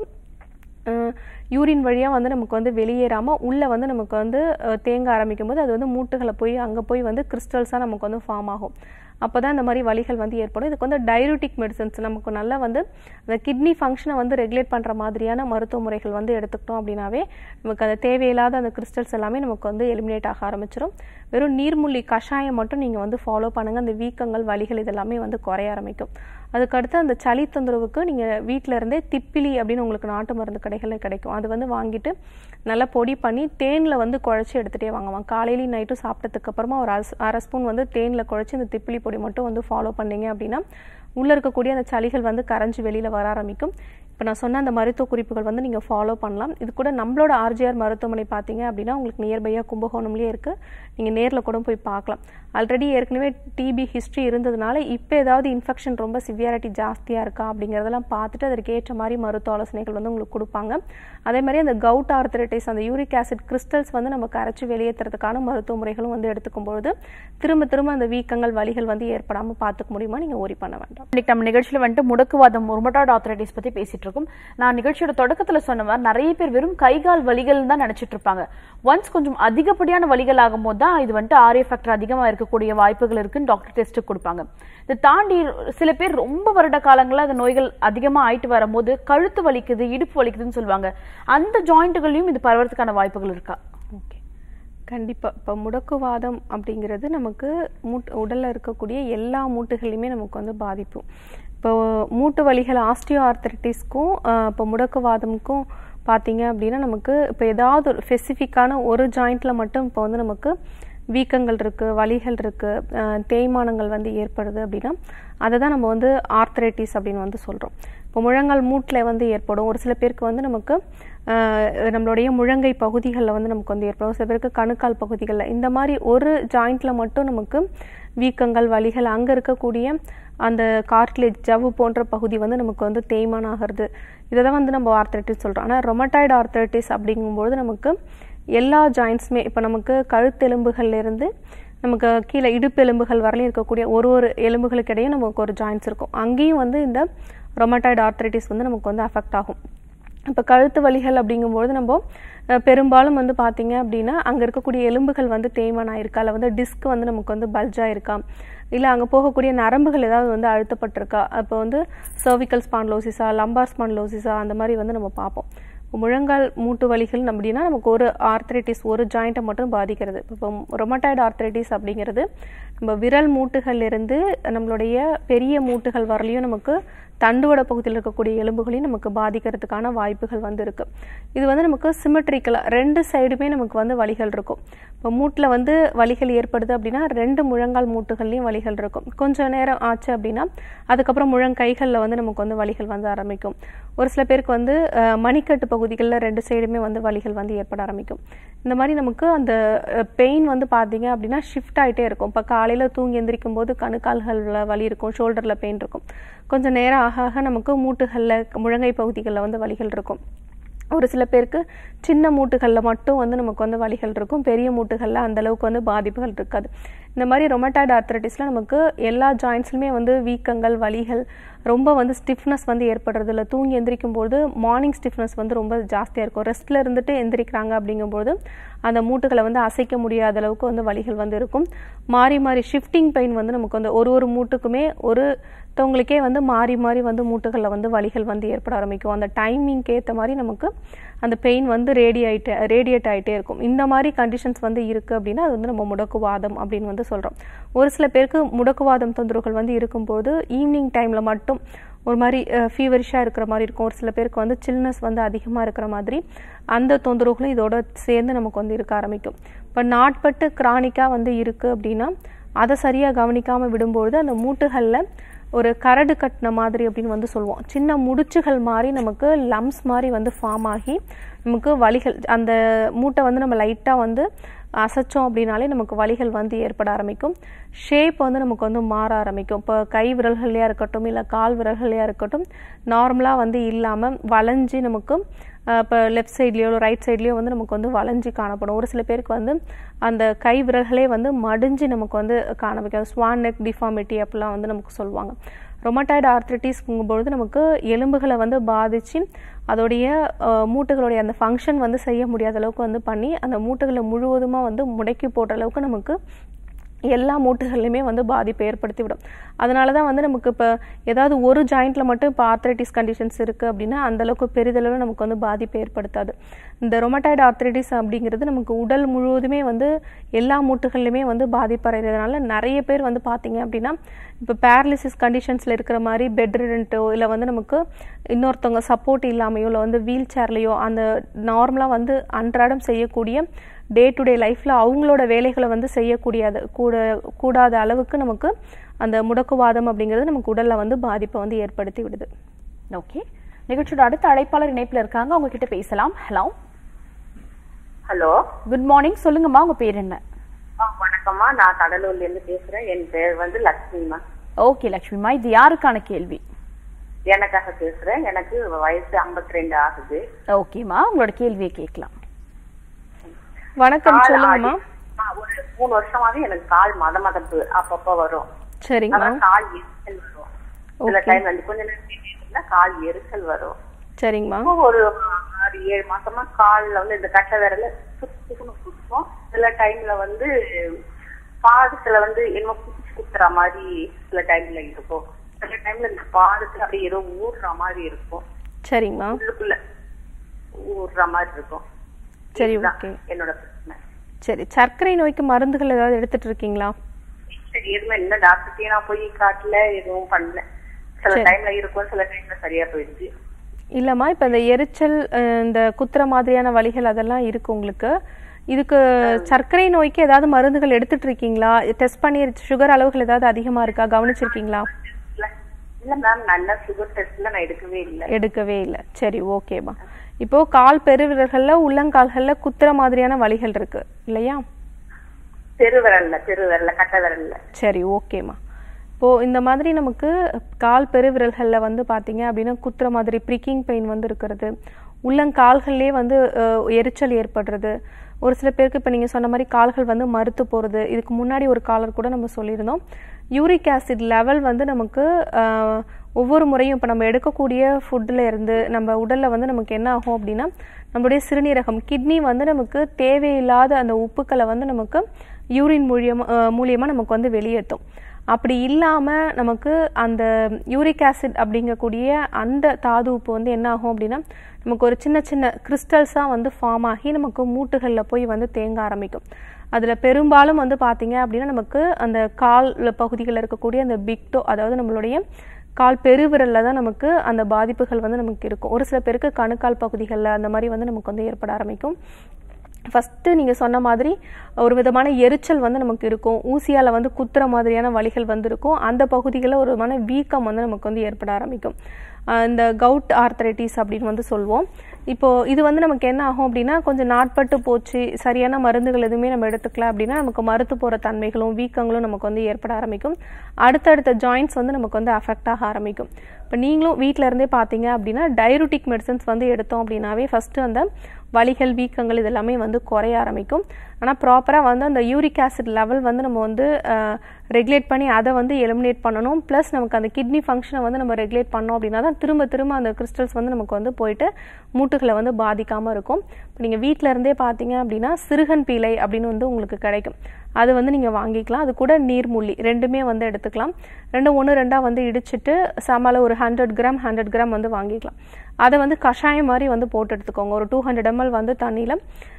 யூரின் வழியாக வந்து நமக்கு வந்து வெளியேறாமல் உள்ளே வந்து நமக்கு வந்து அஹ், தேங்க ஆரம்பிக்கும் போது அது வந்து மூட்டுகளை போய் அங்கே போய் வந்து கிறிஸ்டல்ஸாக நமக்கு வந்து ஃபார்ம் ஆகும் அப்போ தான் இந்த மாதிரி வலிகள் வந்து ஏற்படும் இதுக்கு வந்து டையூட்டிக் மெடிசன்ஸ் நமக்கு நல்லா வந்து அந்த கிட்னி ஃபங்க்ஷனை வந்து ரெகுலேட் பண்ணுற மாதிரியான மருத்துவ முறைகள் வந்து எடுத்துக்கிட்டோம் அப்படின்னாவே நமக்கு அந்த தேவையில்லாத அந்த கிறிஸ்டல்ஸ் எல்லாமே நமக்கு வந்து எலிமினேட் ஆக ஆரம்பிச்சிடும் வெறும் நீர்முள்ளி கஷாயம் மட்டும் நீங்கள் வந்து ஃபாலோ பண்ணுங்கள் அந்த வீக்கங்கள் வலிகள் இதெல்லாமே வந்து குறைய ஆரம்பிக்கும் அதுக்கடுத்து அந்த சளி தொந்தரவுக்கு நீங்கள் வீட்டில் இருந்தே திப்பிலி அப்படின்னு உங்களுக்கு நாட்டு மருந்து கடைகளில் கிடைக்கும் அது வந்து வாங்கிட்டு நல்லா பொடி பண்ணி தேனில் வந்து குழச்சி எடுத்துகிட்டே வாங்குவாங்க காலையிலையும் நைட்டும் சாப்பிட்டதுக்கு அப்புறமா ஒரு அரை அரை ஸ்பூன் வந்து தேனில் குழச்சி இந்த திப்பிலி பொடி மட்டும் வந்து ஃபாலோ பண்ணீங்க அப்படின்னா உள்ளே இருக்கக்கூடிய அந்த சளிகள் வந்து கரைஞ்சி வெளியில் வர ஆரம்பிக்கும் இப்போ நான் சொன்ன அந்த மருத்துவ குறிப்புகள் வந்து நீங்கள் ஃபாலோ பண்ணலாம் இது கூட நம்மளோட ஆர்ஜிஆர் மருத்துவமனை பார்த்தீங்க அப்படின்னா உங்களுக்கு நியர்பையாக கும்பகோணம்லேயே இருக்குது நீங்கள் நேரில் கூட போய் பார்க்கலாம் ஆல்ரெடி ஏற்கனவே டிபி ஹிஸ்ட்ரி இருந்ததுனால இப்போ ஏதாவது இன்ஃபெக்ஷன் ரொம்ப சிவியாரிட்டி ஜாஸ்தியாக இருக்கா அப்படிங்கிறதெல்லாம் பார்த்துட்டு அதற்கு ஏற்ற மாதிரி மருத்துவ ஆலோசனைகள் வந்து உங்களுக்கு கொடுப்பாங்க அதே மாதிரி அந்த கவுட் ஆர்த்தரைட்டிஸ் அந்த யூரிக் ஆசிட் கிறிஸ்டல்ஸ் வந்து நம்ம கரைச்சி வெளியேற்றுறதுக்கான மருத்துவ முறைகளும் வந்து எடுத்துக்கும் பொழுது திரும்ப திரும்ப அந்த வீக்கங்கள் வலிகள் வந்து ஏற்படாமல் பார்த்துக்க முடியுமா நீங்கள் ஓரி பண்ண வேண்டாம் இன்னைக்கு நம்ம நிகழ்ச்சியில வந்துட்டு முடக்குவாதம் ருமட்டாய்டு ஆர்த்தரைட்டிஸ் பத்தி பேசிட்டு இருக்கோம் நான் நிகழ்ச்சியோட தொடக்கத்துல சொன்ன மாதிரி நிறைய பேர் வெறும் கை கால் வலிகள் தான் நினைச்சிட்டு இருப்பாங்க ஒன்ஸ் கொஞ்சம் அதிகப்படியான வலிகள் ஆகும்போது தான் இது வந்துட்டு ஆர்ஏ ஃபேக்டர் அதிகமா இருக்கக்கூடிய வாய்ப்புகள் இருக்குன்னு டாக்டர் டெஸ்ட் கொடுப்பாங்க இதை தாண்டி சில பேர் ரொம்ப வருட காலங்களா அந்த நோய்கள் அதிகமா ஆயிட்டு வரும்போது கழுத்து வலிக்குது இடுப்பு வலிக்குதுன்னு சொல்லுவாங்க அந்த ஜாயிண்ட்டுகளையும் இது பரவறதுக்கான வாய்ப்புகள் இருக்கா ஓகே கண்டிப்பாக இப்போ முடக்குவாதம் அப்படிங்கிறது நமக்கு மூட் உடலில் இருக்கக்கூடிய எல்லா மூட்டுகளையுமே நமக்கு வந்து பாதிப்பு இப்போ மூட்டு வலிகள் ஆஸ்டியோ ஆர்த்தரைட்டிஸ்க்கும் இப்போ முடக்குவாதமுக்கும் பார்த்தீங்க அப்படின்னா நமக்கு இப்போ ஏதாவது ஒரு ஸ்பெசிஃபிக்கான ஒரு ஜாயிண்ட்டில் மட்டும் இப்போ வந்து நமக்கு வீக்கங்கள் இருக்குது வலிகள் இருக்குது தேய்மானங்கள் வந்து ஏற்படுது அப்படின்னா அதை தான் நம்ம வந்து ஆர்த்தரைட்டிஸ் அப்படின்னு வந்து சொல்கிறோம் இப்போ முழங்கால் மூட்டில் வந்து ஏற்படும் ஒரு சில பேருக்கு வந்து நமக்கு ஆஹ், நம்மளுடைய முழங்கை பகுதிகளில் வந்து நமக்கு வந்து ஏற்படும் ஒரு சில பேருக்கு கணுக்கால் பகுதிகளில் இந்த மாதிரி ஒரு ஜாயிண்ட்டில் மட்டும் நமக்கு வீக்கங்கள் வலிகள் அங்கே இருக்கக்கூடிய அந்த கார்ட்லேஜ் ஜவ்வு போன்ற பகுதி வந்து நமக்கு வந்து தேய்மானம் ஆகிறது இதை தான் வந்து நம்ம ஆர்த்தரைட்டிஸ் சொல்கிறோம் ஆனால் ரொமட்டாய்டு ஆர்த்தரைட்டிஸ் அப்படிங்கும்போது நமக்கு எல்லா ஜாயின்ட்ஸுமே இப்போ நமக்கு கழுத்தெலும்புகள்ல இருந்து நமக்கு கீழே இடுப்பு எலும்புகள் வரலையும் இருக்கக்கூடிய ஒரு ஒரு எலும்புகளுக்கு இடையே நமக்கு ஒரு ஜாயின்ட்ஸ் இருக்கும் அங்கேயும் வந்து இந்த ரொமட்டாய்டு ஆர்த்தரைட்டிஸ் வந்து நமக்கு வந்து அஃபெக்ட் ஆகும் இப்போ கழுத்து வலிகள் அப்படிங்கும்போது நம்ம அஹ், பெரும்பாலும் வந்து பார்த்தீங்க அப்படின்னா அங்கே இருக்கக்கூடிய எலும்புகள் வந்து தேய்மானம் ஆயிருக்கா இல்லை வந்து டிஸ்க் வந்து நமக்கு வந்து பல்ஜாக இருக்கா இல்லை அங்கே போகக்கூடிய நரம்புகள் ஏதாவது வந்து அழுத்தப்பட்டிருக்கா அப்போ வந்து சர்விக்கல் ஸ்பான்லோசிஸா லம்பார் ஸ்பான்லோசிஸா அந்த மாதிரி வந்து நம்ம பார்ப்போம் இப்போ முழங்கால் மூட்டு வலிகள் அப்படின்னா நமக்கு ஒரு ஆர்த்தரைட்டிஸ் ஒரு ஜாயிண்ட்டை மட்டும் பாதிக்கிறது இப்போ ரொமட்டாய்டு ஆர்த்தரைட்டிஸ் அப்படிங்கிறது நம்ம விரல் மூட்டுகள்ல இருந்து நம்மளுடைய பெரிய மூட்டுகள் வரலையும் நமக்கு தண்டுவட பகுதியில் இருக்கக்கூடிய எலும்புகளையும் நமக்கு பாதிக்கிறதுக்கான வாய்ப்புகள் வந்து இருக்கு இது வந்து நமக்கு சிமெட்ரிக்கலாக ரெண்டு சைடுமே நமக்கு வந்து வலிகள் இருக்கும் இப்போ மூட்டில் வந்து வலிகள் ஏற்படுது அப்படின்னா ரெண்டு முழங்கால் மூட்டுகள்லையும் வலிகள் இருக்கும் கொஞ்சம் நேரம் ஆச்சு அப்படின்னா அதுக்கப்புறம் முழங்கைகளில் வந்து நமக்கு வந்து வலிகள் வந்து ஆரம்பிக்கும் ஒரு சில பேருக்கு வந்து அஹ், மணிக்கட்டு பகுதிகளில் ரெண்டு சைடுமே வந்து வலிகள் வந்து ஏற்பட ஆரம்பிக்கும் இந்த மாதிரி நமக்கு அந்த பெயின் வந்து பார்த்தீங்க அப்படின்னா ஷிஃப்ட் ஆகிட்டே இருக்கும் இப்போ காலையில் தூங்கி எந்திரிக்கும் போது கணுக்கால்களில் வலி இருக்கும் ஷோல்டரில் பெயின் இருக்கும் கொஞ்சம் நேரம் ஆக ஆக நமக்கு மூட்டுகளில் முழங்கை பகுதிகளில் வந்து வலிகள் இருக்கும் ஒரு சில பேருக்கு சின்ன மூட்டுகளில் மட்டும் வந்து நமக்கு வந்து வலிகள் இருக்கும் பெரிய மூட்டுகளில் அந்த அளவுக்கு வந்து பாதிப்புகள் இருக்காது இந்த மாதிரி ரொமட்டாய்டு ஆர்த்தரைட்டிஸில் நமக்கு எல்லா ஜாயின்ஸ்லுமே வந்து வீக்கங்கள் வலிகள் ரொம்ப வந்து ஸ்டிஃப்னஸ் வந்து ஏற்படுறது இல்லை தூங்கி எந்திரிக்கும் போது மார்னிங் ஸ்டிஃப்னஸ் வந்து ரொம்ப ஜாஸ்தியாக இருக்கும் ரெஸ்ட்டில் இருந்துட்டு எந்திரிக்கிறாங்க அப்படிங்கும்போது அந்த மூட்டுகளை வந்து அசைக்க முடியாத அளவுக்கு வந்து வலிகள் வந்து இருக்கும் மாறி மாறி ஷிஃப்டிங் பெயின் வந்து நமக்கு வந்து ஒரு ஒரு மூட்டுக்குமே ஒரு மற்றவங்களுக்கே வந்து மாறி மாறி வந்து மூட்டுகளில் வந்து வலிகள் வந்து ஏற்பட ஆரம்பிக்கும் அந்த டைமிங்க்கு ஏற்ற மாதிரி நமக்கு அந்த பெயின் வந்து ரேடியேட் ரேடியேட் ஆகிட்டே இருக்கும் இந்த மாதிரி கண்டிஷன்ஸ் வந்து இருக்குது அப்படின்னா அது வந்து நம்ம முடக்குவாதம் அப்படின்னு வந்து சொல்கிறோம் ஒரு சில பேருக்கு முடக்குவாதம் தொந்தரவுகள் வந்து இருக்கும்போது ஈவினிங் டைமில் மட்டும் மட்டும் ஒரு மாதிரி ஃபீவரிஷாக இருக்கிற மாதிரி இருக்கும் ஒரு சில பேருக்கு வந்து சில்னஸ் வந்து அதிகமாக இருக்கிற மாதிரி அந்த தொந்தரவுகளும் இதோட சேர்ந்து நமக்கு வந்து இருக்க ஆரம்பிக்கும் இப்போ நாட்பட்டு கிரானிக்காக வந்து இருக்குது அப்படின்னா அதை சரியாக கவனிக்காமல் விடும்பொழுது அந்த மூட்டுகளில் ஒரு கரடு கட்டின மாதிரி அப்படின்னு வந்து சொல்லுவோம் சின்ன முடிச்சுகள் மாதிரி நமக்கு லம்ஸ் மாதிரி வந்து ஃபார்ம் ஆகி நமக்கு வலிகள் அந்த மூட்டை வந்து நம்ம லைட்டாக வந்து அசைச்சோம் அப்படின்னாலே நமக்கு வலிகள் வந்து ஏற்பட ஆரம்பிக்கும் ஷேப் வந்து நமக்கு வந்து மாற ஆரம்பிக்கும் இப்போ கை விரல்கள்லையாக இருக்கட்டும் இல்லை கால் விரல்கள்லையாக இருக்கட்டும் நார்மலாக வந்து இல்லாமல் வளைஞ்சு நமக்கு இப்போ லெஃப்ட் சைட்லேயோ ரைட் சைட்லேயோ வந்து நமக்கு வந்து வளைஞ்சு காணப்படும் ஒரு சில பேருக்கு வந்து அந்த கை விரல்களே வந்து மடிஞ்சு நமக்கு வந்து காணப்பிக்கும் ஸ்வான் நெக் டிஃபார்மிட்டி அப்படிலாம் வந்து நமக்கு சொல்லுவாங்க ரொமட்டாய்டு ஆர்த்ரிட்டிஸ்ங்கும்பொழுது நமக்கு எலும்புகளை வந்து பாதிச்சு அதோடைய அஹ், மூட்டுகளுடைய அந்த ஃபங்க்ஷன் வந்து செய்ய முடியாத அளவுக்கு வந்து பண்ணி அந்த மூட்டுகளை முழுவதுமாக வந்து முடக்கி போடுற அளவுக்கு நமக்கு எல்லா மூட்டுகள்லையுமே வந்து பாதிப்பை ஏற்படுத்தி விடும் அதனால தான் வந்து நமக்கு இப்போ ஏதாவது ஒரு ஜாயிண்ட்ல மட்டும் இப்போ ஆர்த்ரைட்டிஸ் கண்டிஷன்ஸ் இருக்குது அப்படின்னா அந்த அளவுக்கு பெரிதளவு நமக்கு வந்து பாதிப்பை ஏற்படுத்தாது இந்த ரொமட்டாய்டு ஆர்த்ரைட்டிஸ் அப்படிங்கிறது நமக்கு உடல் முழுவதுமே வந்து எல்லா மூட்டுகள்லையுமே வந்து பாதிப்படைகிறதுனால நிறைய பேர் வந்து பார்த்தீங்க அப்படின்னா இப்போ பேரலிசிஸ் கண்டிஷன்ஸில் இருக்கிற மாதிரி பெட் ரிடன்ட்டோ இல்லை வந்து நமக்கு இன்னொருத்தவங்க சப்போர்ட் இல்லாமையோ இல்லை வந்து வீல் சேர்லையோ அந்த நார்மலாக வந்து அன்றாடம் செய்யக்கூடிய டே டு டே லைஃப்பில் அவங்களோட வேலைகளை வந்து செய்யக்கூடியது கூட கூடாத அளவுக்கு நமக்கு அந்த முடக்குவாதம் அப்படிங்கிறது நமக்கு உடலில் வந்து பாதிப்பை வந்து ஏற்படுத்தி விடுது ஓகே நிகழ்ச்சியோட அடுத்த அழைப்பாளர் இணைப்புல இருக்காங்க அவங்க கிட்ட பேசலாம் ஹலோ ஹலோ குட் மார்னிங் சொல்லுங்கம்மா உங்க பேர் என்ன ஆ, வணக்கம்மா நான் கடலூர்ல இருந்து பேசுறேன் என் பேர் வந்து லட்சுமிமா ஓகே லட்சுமிமா இது யாருக்கான கேள்வி எனக்காக பேசுறேன் எனக்கு வயசு 52 ரெண்டு ஆகுது ஓகேம்மா உங்களோட கேள்வியை கேட்கலாம் வணக்கம் கால் சொல்லுங்கம்மா ஆடி- ஆ, ஒரு மூணு வருஷமாவே எனக்கு கால் மத மதப்பு அப்பப்ப வரும் சரிங்கம்மா அதான் கால் எரிச்சல் வரும் சில Okay. டைம் வந்து கொஞ்ச நேரம் இருந்தா கால் எரிச்சல் வரும் சரிங்கம்மா இப்போ ஒரு ஆறு ஏழு மாசமா கால்ல வந்து இந்த கட்டை விரல சுத்துக்குன்னு குத்தும் சில டைம்ல வந்து பாதத்துல வந்து என்னமோ குச்சி குத்துற மாதிரி சில டைம்ல இருக்கும் சில டைம்ல இந்த பாதத்துல அப்படியே ஏதோ ஊடுற மாதிரி இருக்கும் சரிங்கம்மா உள்ளுக்குள்ள ஊடுற மாதிரி இருக்கும் சரி இதுதான் ஓகே என்னோட பிரச்சனை சரி சர்க்கரை நோய்க்கு மருந்துகள் ஏதாவது எடுத்துட்டு இருக்கீங்களா சரி எதுவுமே இந்த டாக்டர்கிட்டயும் நான் போய் காட்டல எதுவும் பண்ணல சில சரி. டைம்ல இருக்கும் சில டைம்ல சரியா போயிடுச்சு இல்லைம்மா இப்போ இந்த எரிச்சல் அஹ், இந்த குத்துற மாதிரியான வலிகள் அதெல்லாம் இருக்கு உங்களுக்கு இதுக்கு சர்க்கரை நோய்க்கு ஏதாவது மருந்துகள் எடுத்துட்டு இருக்கீங்களா டெஸ்ட் பண்ணி சுகர் அளவுகள் ஏதாவது அதிகமா இருக்கா கவனிச்சிருக்கீங்களா இல்ல இல்ல மேம் நல்ல சுகர் டெஸ்ட்ல நான் எடுக்கவே இல்லை எடுக்கவே இல்லை சரி ஓகேம்மா இப்போ கால் பெருவிரல்கள்ல உள்ளங்கால்கள்ல குத்துற மாதிரியான வலிகள் இருக்கு இல்லையா பெருவிரல்ல பெருவிரல்ல கட்டை விரல்ல சரி ஓகேம்மா இப்போ இந்த மாதிரி நமக்கு கால் பெருவிரல்களில் வந்து பார்த்தீங்க அப்படின்னா குத்துற மாதிரி ப்ரிக்கிங் பெயின் வந்து இருக்கிறது உள்ளங்கால்கள்லேயே வந்து அஹ், எரிச்சல் ஏற்படுறது ஒரு சில பேருக்கு இப்போ நீங்கள் சொன்ன மாதிரி கால்கள் வந்து மறுத்து போகிறது இதுக்கு முன்னாடி ஒரு காலர் கூட நம்ம சொல்லியிருந்தோம் யூரிக் ஆசிட் லெவல் வந்து நமக்கு அஹ், ஒவ்வொரு முறையும் இப்போ நம்ம எடுக்கக்கூடிய ஃபுட்டில் இருந்து நம்ம உடலில் வந்து நமக்கு என்ன ஆகும் அப்படின்னா நம்மளுடைய சிறுநீரகம் கிட்னி வந்து நமக்கு தேவையில்லாத அந்த உப்புக்களை வந்து நமக்கு யூரின் மூலியமா மூலியமாக நமக்கு வந்து வெளியேற்றும் அப்படி இல்லாமல் நமக்கு அந்த யூரிக் ஆசிட் அப்படிங்கக்கூடிய அந்த தாது உப்பு வந்து என்ன ஆகும் அப்படின்னா நமக்கு ஒரு சின்ன சின்ன கிறிஸ்டல்ஸாக வந்து ஃபார்ம் ஆகி நமக்கு மூட்டுகளில் போய் வந்து தேங்க ஆரம்பிக்கும் அதில் பெரும்பாலும் வந்து பார்த்தீங்க அப்படின்னா நமக்கு அந்த கால் பகுதிகளில் இருக்கக்கூடிய அந்த பிக்டோ அதாவது நம்மளுடைய கால் பெருவிரல்ல தான் நமக்கு அந்த பாதிப்புகள் வந்து நமக்கு இருக்கும் ஒரு சில பேருக்கு கணுக்கால் பகுதிகளில் அந்த மாதிரி வந்து நமக்கு வந்து ஏற்பட ஆரம்பிக்கும் ஃபஸ்ட்டு நீங்கள் சொன்ன மாதிரி ஒரு விதமான எரிச்சல் வந்து நமக்கு இருக்கும் ஊசியால் வந்து குத்துற மாதிரியான வலிகள் வந்து இருக்கும் அந்த பகுதிகளில் ஒரு விதமான வீக்கம் வந்து நமக்கு வந்து ஏற்பட ஆரம்பிக்கும் ஆஹ் இந்த கவுட் ஆர்த்தரைட்டிஸ் அப்படின்னு வந்து சொல்லுவோம் இப்போ இது வந்து நமக்கு என்ன ஆகும் அப்படின்னா கொஞ்சம் நாட்பட்டு போச்சு சரியான மருந்துகள் எதுவுமே நம்ம எடுத்துக்கல அப்படின்னா நமக்கு மறுத்து போகிற தன்மைகளும் வீக்கங்களும் நமக்கு வந்து ஏற்பட ஆரம்பிக்கும் அடுத்தடுத்த ஜாயின்ட்ஸ் வந்து நமக்கு வந்து அஃபெக்ட் ஆக ஆரம்பிக்கும் இப்போ நீங்களும் வீட்டில் இருந்தே பார்த்தீங்க அப்படின்னா டைருட்டிக் மெடிசன்ஸ் வந்து எடுத்தோம் அப்படின்னாவே ஃபஸ்ட்டு அந்த வலிகள் வீக்கங்கள் இது எல்லாமே வந்து குறைய ஆரம்பிக்கும் ஆனால் ப்ராப்பராக வந்து அந்த யூரிக் ஆசிட் லெவல் வந்து நம்ம வந்து ரெகுலேட் பண்ணி அதை வந்து எலிமினேட் பண்ணணும் ப்ளஸ் நமக்கு அந்த கிட்னி ஃபங்க்ஷனை வந்து நம்ம ரெகுலேட் பண்ணோம் அப்படின்னா தான் திரும்ப திரும்ப அந்த கிறிஸ்டல்ஸ் வந்து நமக்கு வந்து போயிட்டு மூட்டுகளை வந்து பாதிக்காமல் இருக்கும் இப்போ நீங்கள் வீட்டில் இருந்தே பார்த்தீங்க அப்படின்னா சிறுகன் பீலை அப்படின்னு வந்து உங்களுக்கு கிடைக்கும் அது வந்து நீங்கள் வாங்கிக்கலாம் அது கூட நீர்மூலி ரெண்டுமே வந்து எடுத்துக்கலாம் ரெண்டு ஒன்று ரெண்டாக வந்து இடிச்சிட்டு சமால ஒரு ஹண்ட்ரட் கிராம் ஹண்ட்ரட் கிராம் வந்து வாங்கிக்கலாம் அதை வந்து கஷாயம் மாதிரி வந்து போட்டு எடுத்துக்கோங்க ஒரு டூ ஹண்ட்ரட் எம்எல் வந்து தண்ணியில்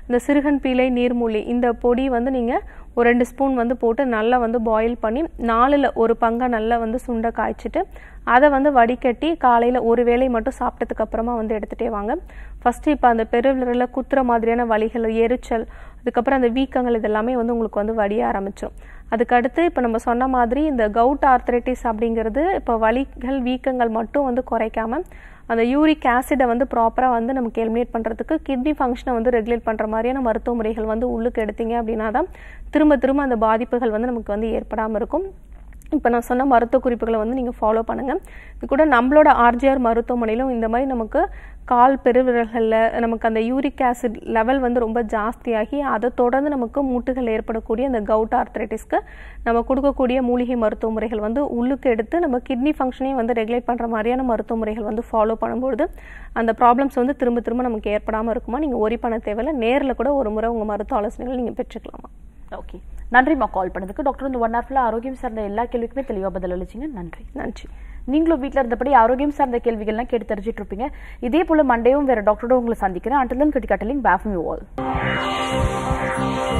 இந்த சிறுகன் பீலை நீர்மூலி இந்த பொடி வந்து நீங்கள் ஒரு ரெண்டு ஸ்பூன் வந்து போட்டு நல்லா வந்து பாயில் பண்ணி நாலில் ஒரு பங்கை நல்லா வந்து சுண்டை காய்ச்சிட்டு அதை வந்து வடிகட்டி காலையில் ஒரு வேளை மட்டும் சாப்பிட்டதுக்கு அப்புறமா வந்து எடுத்துகிட்டே வாங்க ஃபஸ்ட்டு இப்போ அந்த பெருவிரலில் குத்துற மாதிரியான வலிகள் எரிச்சல் அதுக்கப்புறம் அந்த வீக்கங்கள் இதெல்லாமே வந்து உங்களுக்கு வந்து வடிய ஆரம்பிச்சிடும் அதுக்கடுத்து இப்போ நம்ம சொன்ன மாதிரி இந்த கவுட் ஆர்த்தரைட்டிஸ் அப்படிங்கிறது இப்போ வலிகள் வீக்கங்கள் மட்டும் வந்து குறைக்காம அந்த யூரிக் ஆசிடை வந்து ப்ராப்பராக வந்து நமக்கு எலிமினேட் பண்ணுறதுக்கு கிட்னி ஃபங்க்ஷனை வந்து ரெகுலேட் பண்ணுற மாதிரியான மருத்துவ முறைகள் வந்து உள்ளுக்கு எடுத்தீங்க அப்படின்னா தான் திரும்ப திரும்ப அந்த பாதிப்புகள் வந்து நமக்கு வந்து ஏற்படாமல் இருக்கும் இப்போ நான் சொன்ன மருத்துவ குறிப்புகளை வந்து நீங்கள் ஃபாலோ பண்ணுங்கள் இது கூட நம்மளோட ஆர்ஜிஆர் மருத்துவமனையிலும் இந்த மாதிரி நமக்கு கால் பெருவிரல்களில் நமக்கு அந்த யூரிக் ஆசிட் லெவல் வந்து ரொம்ப ஜாஸ்தியாகி அதை தொடர்ந்து நமக்கு மூட்டுகள் ஏற்படக்கூடிய அந்த கவுட் ஆர்த்ரைட்டிஸ்க்கு நம்ம கொடுக்கக்கூடிய மூலிகை மருத்துவ முறைகள் வந்து உள்ளுக்கு எடுத்து நம்ம கிட்னி ஃபங்க்ஷனையும் வந்து ரெகுலேட் பண்ணுற மாதிரியான மருத்துவ முறைகள் வந்து ஃபாலோ பண்ணும்பொழுது அந்த ப்ராப்ளம்ஸ் வந்து திரும்ப திரும்ப நமக்கு ஏற்படாமல் இருக்குமா நீங்கள் ஒரி பண்ண தேவையில்ல நேரில் கூட ஒரு முறை உங்கள் மருத்துவ ஆலோசனைகள் நீங்கள் பெற்றுக்கலாமா ஓகே நன்றிம்மா கால் பண்ணதுக்கு டாக்டர் இந்த ஒன் ஹவர்ல ஆரோக்கியம் சார்ந்த எல்லா கேள்விக்குமே தெளிவா பதில் அளிச்சிங்க நன்றி நன்றி நீங்களும் வீட்ல இருந்தபடி ஆரோக்கியம் சார்ந்த கேள்விகள்லாம் கேட்டு தெரிஞ்சிட்டு இருப்பீங்க இதே போல மண்டேவும் வேற டாக்டரோட உங்களை சந்திக்கிறேன் அண்டலன் கிரிட்டிகட்டலிங் பேஃபம் யூ ஆல்